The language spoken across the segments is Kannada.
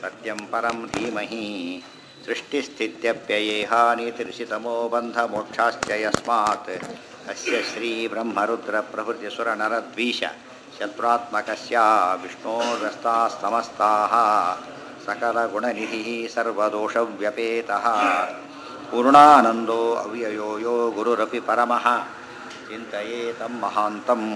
सत्यं परं धीमहि सृष्टिस्थित्यप्ययेहानितिर्षितमो बन्धमोक्षाश्च यस्मात् अस्य श्रीब्रह्मरुद्रप्रभृतिसुरनरद्वीष शत्रुत्मकस्य विष्णोर्व्यस्तास्तमस्ताः सकलगुणनिधिः सर्वदोषव्यपेतः पूर्णानन्दो अव्ययो यो गुरुरपि परमः चिन्तयेतं महान्तम्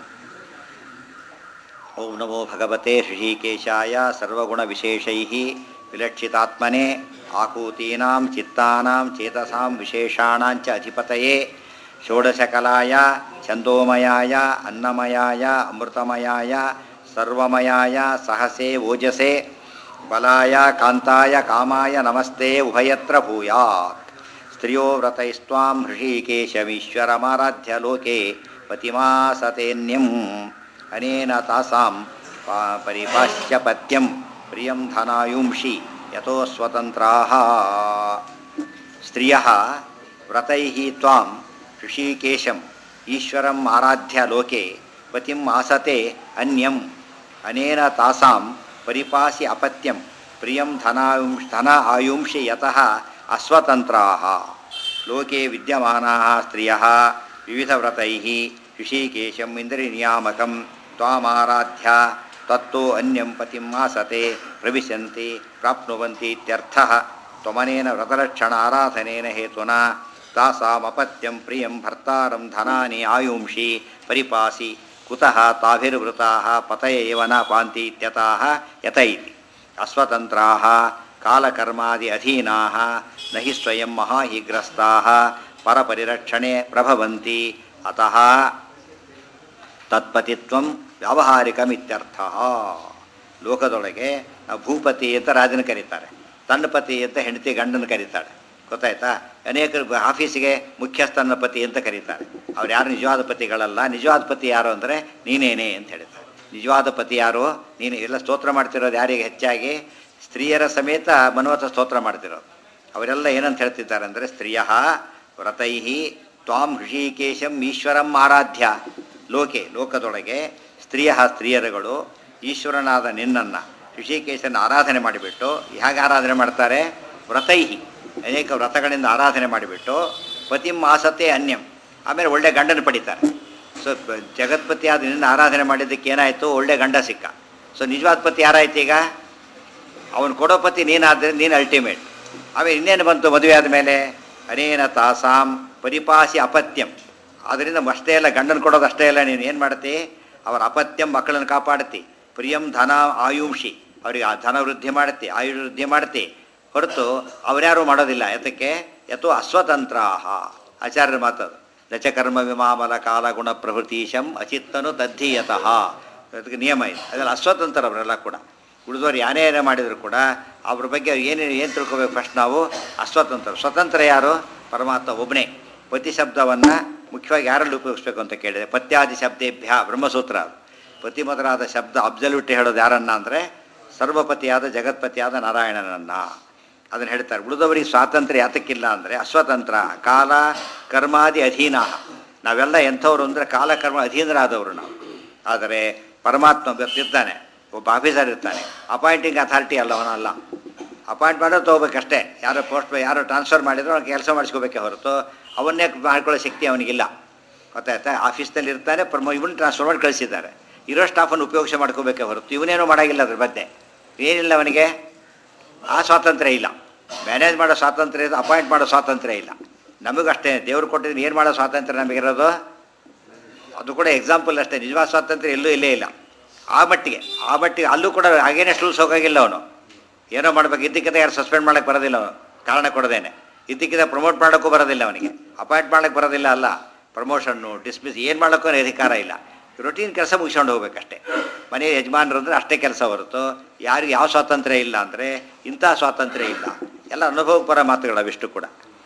ಓಂ ನಮೋ ಭಗವತೆ ಶ್ರೀಕೇಶಾಯ ಸರ್ವಗುಣವಿಶೇಷೈ ವಿಲಕ್ಷಿತಾತ್ಮನೆ ಆಕೂತೀನಾಂ ಚಿತ್ತಾನಾಂ ಚೇತಸಾಂ ವಿಶೇಷಾಣಾಂಚ ಅಧಿಪತಯೇ ಷೋಡಶಕಲಾಯ ಛಂದೋಮಯಾಯ ಅನ್ನಮಯಾಯ ಅಮೃತಮಯಾಯ ಸರ್ವಮಯಾಯ ಸಹಸೆ ಓಜಸೆ ಬಲಾಯ ಕಾಂತಾಯ ಕಾಮಾಯ ನಮಸ್ತೆ ಉಭಯತ್ರ ಭೂಯಾತ್ ಸ್ತ್ರಿಯೋ ವ್ರತೈಸ್ತ್ವಾಂ ಹೃಷೀಕೇಶಮೀಶ್ವರಮಾರಾಧ್ಯ ಲೋಕೆ ಪತಿಮಾಸತೆನ್ಯಂ ಅನೇನ ತಾಸಾಂ ಪಾ ಪರಿಪಾಶ್ಯ ಪತ್ಯಂ ಪ್ರಿಯಂ ಧನಾಯುಂಷಿ ಯಥೋ ಸ್ವತಂತ್ರಾಃ ಸ್ತ್ರಿಯಃ ವ್ರತೈಃ ತ್ವಾಂ ಋಷಿಕೇಶಂ ಈಶ್ವರಂ ಆರಾಧ್ಯ ಲೋಕೆ ಪತಿಂ ಆಸತೆ ಅನ್ಯಂ ಅನೇನ ತಾಸಾಂ ಪರಿಪಾಸಿ ಅಪತ್ಯಂ ಪ್ರಿಯಂ ಧನಾಯುಂಶ್ ಧನ ಆಯುಂಷಿ ಯತಃ ಅಸ್ವತಂತ್ರಾಃ ಲೋಕೆ ವಿದ್ಯಮಾನಾः ಸ್ತ್ರಿಯः ವಿವಿಧವ್ರತೈः ಋಷಿಕೇಶಂ ಇಂದ್ರಿನಿಯಾಮಕಂ ತ್ವಾಮಾರಾಧ್ಯ ತತ್ತೋ ಅನ್ಯಂ ಪತಿಂ ಆಸತೆ ಪ್ರವಿಶಂತಿ ಪ್ರಾಪ್ನುವಂತಿ ಇತ್ಯರ್ಥಃ ತ್ವಮನೇನ ವ್ರತಲಕ್ಷಣ ಆರಾಧನೇನ ಹೇತುನಾ ತಾಸಾಮಪತ್ಯಂ ಪ್ರಿಯಂ ಭರ್ತಾರಂ ಧನಾನಿ ಆಯುಂಷಿ ಪರಿಪಾಸಿ ಕುತಃ ತಾಭಿರ್ವೃತಾಃ ಪತಯ ಏವ ನ ಪಾಂತಿ ಇತ್ಯತಃ ಯತ ಇತಿ ಅಸ್ವತಂತ್ರಾಃ ಕಾಲಕರ್ಮಾದಿ ಅಧೀನಾಃ ನ ಹಿ ಸ್ವಯಂ ಮಹಾಹಿಗ್ರಸ್ತಾಃ ಪರಪರಿರಕ್ಷಣೆ ಪ್ರಭವಂತಿ ಅತಃ ತತ್ಪತಿತ್ವಂ ವ್ಯಾವಹಾರಿಕಮಿತ್ಯರ್ಥ ಲೋಕದೊಳಗೆ ನಾವು ಭೂಪತಿ ಅಂತ ರಾಜನ ಕರೀತಾರೆ ತನ್ನ ಪತಿ ಅಂತ ಹೆಂಡತಿ ಗಂಡನ ಕರೀತಾಳೆ ಗೊತ್ತಾಯ್ತಾ ಅನೇಕರು ಆಫೀಸಿಗೆ ಮುಖ್ಯಸ್ಥನ ಪತಿ ಅಂತ ಕರೀತಾರೆ ಅವ್ರು ಯಾರು ನಿಜವಾದ ಪತಿಗಳಲ್ಲ ನಿಜವಾದ ಪತಿ ಯಾರು ಅಂದರೆ ನೀನೇನೇ ಅಂತ ಹೇಳ್ತಾರೆ ನಿಜವಾದ ಪತಿ ಯಾರು ನೀನು ಎಲ್ಲ ಸ್ತೋತ್ರ ಮಾಡ್ತಿರೋದು ಯಾರಿಗೆ ಹೆಚ್ಚಾಗಿ ಸ್ತ್ರೀಯರ ಸಮೇತ ಮನ್ವತ ಸ್ತೋತ್ರ ಮಾಡ್ತಿರೋದು ಅವರೆಲ್ಲ ಏನಂತ ಹೇಳ್ತಿದ್ದಾರೆ ಅಂದರೆ ಸ್ತ್ರೀಯ ವ್ರತೈ ತ್ವಾಂ ಹೃಷಿಕೇಶಂ ಈಶ್ವರಂ ಆರಾಧ್ಯ ಲೋಕೆ ಲೋಕದೊಳಗೆ ಸ್ತ್ರೀಯ ಸ್ತ್ರೀಯರುಗಳು ಈಶ್ವರನಾದ ನಿನ್ನನ್ನು ಋಷಿಕೇಶನ ಆರಾಧನೆ ಮಾಡಿಬಿಟ್ಟು ಹೇಗೆ ಆರಾಧನೆ ಮಾಡ್ತಾರೆ ವ್ರತೈಹಿ ಅನೇಕ ವ್ರತಗಳಿಂದ ಆರಾಧನೆ ಮಾಡಿಬಿಟ್ಟು ಪತಿಂ ಆಸತೆ ಅನ್ಯಂ ಆಮೇಲೆ ಒಳ್ಳೆ ಗಂಡನ ಪಡಿತಾರೆ ಸೊ ಜಗತ್ಪತಿ ಆದ ನಿನ್ನ ಆರಾಧನೆ ಮಾಡಿದ್ದಕ್ಕೆ ಏನಾಯಿತು ಒಳ್ಳೆ ಗಂಡ ಸಿಕ್ಕ ಸೊ ನಿಜವಾದ ಪತಿ ಯಾರಾಯ್ತು ಈಗ ಅವನು ಕೊಡೋ ಪತಿ ನೀನಾದರೆ ನೀನು ಅಲ್ಟಿಮೇಟ್ ಆಮೇಲೆ ಇನ್ನೇನು ಬಂತು ಮದುವೆ ಆದಮೇಲೆ ಅನೇನ ತಾಸಾಂ ಪರಿಪಾಸಿ ಅಪತ್ಯಂ ಅದರಿಂದ ಅಷ್ಟೇ ಅಲ್ಲ ಗಂಡನ ಕೊಡೋದು ಅಷ್ಟೇ ಅಲ್ಲ ನೀನು ಏನು ಮಾಡ್ತಿ ಅವರ ಅಪತ್ಯಂ ಮಕ್ಕಳನ್ನು ಕಾಪಾಡ್ತಿ ಪ್ರಿಯಂ ಧನ ಆಯುಂಷಿ ಅವರಿಗೆ ಆ ಧನ ವೃದ್ಧಿ ಮಾಡ್ತಿ ಆಯು ವೃದ್ಧಿ ಮಾಡ್ತಿ ಹೊರತು ಅವರ್ಯಾರು ಮಾಡೋದಿಲ್ಲ ಯಾತಕ್ಕೆ ಯಥೋ ಅಸ್ವತಂತ್ರಾಹ ಆಚಾರ್ಯರ ಮಾತದು ದಚಕರ್ಮ ವಿಮಾಮಲ ಕಾಲ ಗುಣ ಪ್ರಭೃತೀಶಂ ಅಚಿತ್ತನು ತದ್ಧೀಯತಃ ಅದಕ್ಕೆ ನಿಯಮ ಇದೆ ಅದರಲ್ಲಿ ಅಸ್ವತಂತ್ರ ಅವರೆಲ್ಲ ಕೂಡ ಉಳಿದವರು ಯಾರೇ ಏನೇ ಮಾಡಿದರೂ ಕೂಡ ಅವ್ರ ಬಗ್ಗೆ ಏನೇ ಏನು ತಿಳ್ಕೊಬೇಕು ಫಸ್ಟ್ ನಾವು ಅಸ್ವತಂತ್ರ ಸ್ವತಂತ್ರ ಯಾರು ಪರಮಾತ್ಮ ಒಬ್ಬನೇ ಪತಿ ಶಬ್ದವನ್ನು ಮುಖ್ಯವಾಗಿ ಯಾರಲ್ಲಿ ಉಪಯೋಗಿಸ್ಬೇಕು ಅಂತ ಕೇಳಿದೆ ಪತ್ಯಾದಿ ಶಬ್ದೇಭ್ಯ ಬ್ರಹ್ಮಸೂತ್ರ ಅದು ಪತಿ ಮೊದಲಾದ ಶಬ್ದ ಅಬ್ಸಲ್ಯೂಟ್ ಹೇಳೋದು ಯಾರನ್ನ ಅಂದರೆ ಸರ್ವಪತಿಯಾದ ಜಗತ್ಪತಿಯಾದ ನಾರಾಯಣನನ್ನು ಅದನ್ನು ಹೇಳ್ತಾರೆ ಉಳಿದವರಿಗೆ ಸ್ವಾತಂತ್ರ್ಯ ಯಾತಕ್ಕಿಲ್ಲ ಅಂದರೆ ಅಸ್ವತಂತ್ರ ಕಾಲ ಕರ್ಮಾದಿ ಅಧೀನ ನಾವೆಲ್ಲ ಎಂಥವ್ರು ಅಂದರೆ ಕಾಲ ಕರ್ಮ ಅಧೀನರಾದವರು ನಾವು ಆದರೆ ಪರಮಾತ್ಮ ಬರ್ತಿದ್ದಾನೆ ಒಬ್ಬ ಆಫೀಸರ್ ಇರ್ತಾನೆ ಅಪಾಯಿಂಟಿಂಗ್ ಅಥಾರಿಟಿ ಅಲ್ಲ ಅವನಲ್ಲ ಅಪಾಯಿಂಟ್ ಮಾಡೋದು ತೊಗೋಬೇಕಷ್ಟೇ ಯಾರೋ ಪೋಸ್ಟ್ ಯಾರೋ ಟ್ರಾನ್ಸ್ಫರ್ ಮಾಡಿದ್ರು ಅವ್ನು ಕೆಲಸ ಮಾಡಿಸ್ಕೋಬೇಕೆ ಹೊರತು ಅವನ್ನೇ ಮಾಡ್ಕೊಳ್ಳೋ ಶಕ್ತಿ ಅವನಿಗಿಲ್ಲ ಗೊತ್ತಾಯ್ತಾ ಆಫೀಸ್ನಲ್ಲಿ ಇರ್ತಾನೆ ಪ್ರಮೋ ಇವನು ಟ್ರಾನ್ಸ್ಫರ್ ಮಾಡಿ ಕಳಿಸಿದ್ದಾರೆ ಇರೋ ಸ್ಟಾಫನ್ನು ಉಪಯೋಗ ಮಾಡ್ಕೋಬೇಕೆ ಹೊರತು ಇವನೇನೂ ಮಾಡೋಂಗಿಲ್ಲ ಅದ್ರ ಬಗ್ಗೆ ಏನಿಲ್ಲ ಅವನಿಗೆ ಆ ಸ್ವಾತಂತ್ರ್ಯ ಇಲ್ಲ ಮ್ಯಾನೇಜ್ ಮಾಡೋ ಸ್ವಾತಂತ್ರ್ಯ ಇದೆ ಅಪಾಯಿಂಟ್ ಮಾಡೋ ಸ್ವಾತಂತ್ರ್ಯ ಇಲ್ಲ ನಮಗಷ್ಟೇ ದೇವ್ರು ಕೊಟ್ಟಿದ್ದು ಏನು ಮಾಡೋ ಸ್ವಾತಂತ್ರ್ಯ ನಮಗಿರೋದು ಅದು ಕೂಡ ಎಕ್ಸಾಂಪಲ್ ಅಷ್ಟೇ ನಿಜವಾದ ಸ್ವಾತಂತ್ರ್ಯ ಎಲ್ಲೂ ಇಲ್ಲೇ ಇಲ್ಲ ಆ ಮಟ್ಟಿಗೆ ಆ ಮಟ್ಟಿಗೆ ಅಲ್ಲೂ ಕೂಡ ಹಾಗೇನೆ ರೂಲ್ಸ್ ಹೋಗೋಗಿಲ್ಲ ಅವನು ಏನೋ ಮಾಡ್ಬೇಕು ಇದ್ದಕ್ಕಿಂತ ಯಾರು ಸಸ್ಪೆಂಡ್ ಮಾಡೋಕ್ಕೆ ಬರೋದಿಲ್ಲ ಅವನು ಕಾರಣ ಕೊಡದೇನೆ ಇದ್ದಕ್ಕಿಂತ ಪ್ರಮೋಟ್ ಮಾಡೋಕ್ಕೂ ಬರೋದಿಲ್ಲ ಅವನಿಗೆ ಅಪಾಯಿಂಟ್ ಮಾಡೋಕ್ಕೆ ಬರೋದಿಲ್ಲ ಅಲ್ಲ ಪ್ರಮೋಷನ್ನು ಡಿಸ್ಮಿಸ್ ಏನು ಮಾಡೋಕ್ಕೂ ಅಧಿಕಾರ ಇಲ್ಲ ರೊಟೀನ್ ಕೆಲಸ ಮುಗಿಸ್ಕೊಂಡು ಹೋಗ್ಬೇಕಷ್ಟೇ ಮನೆ ಯಜಮಾನರು ಅಂದರೆ ಅಷ್ಟೇ ಕೆಲಸ ಹೊರತು ಯಾರಿಗೆ ಯಾವ ಸ್ವಾತಂತ್ರ್ಯ ಇಲ್ಲ ಅಂದರೆ ಇಂಥ ಸ್ವಾತಂತ್ರ್ಯ ಇಲ್ಲ ಎಲ್ಲ ಅನುಭವಪರ ಮಾತುಗಳು ಅವಿಷ್ಟು ಕೂಡ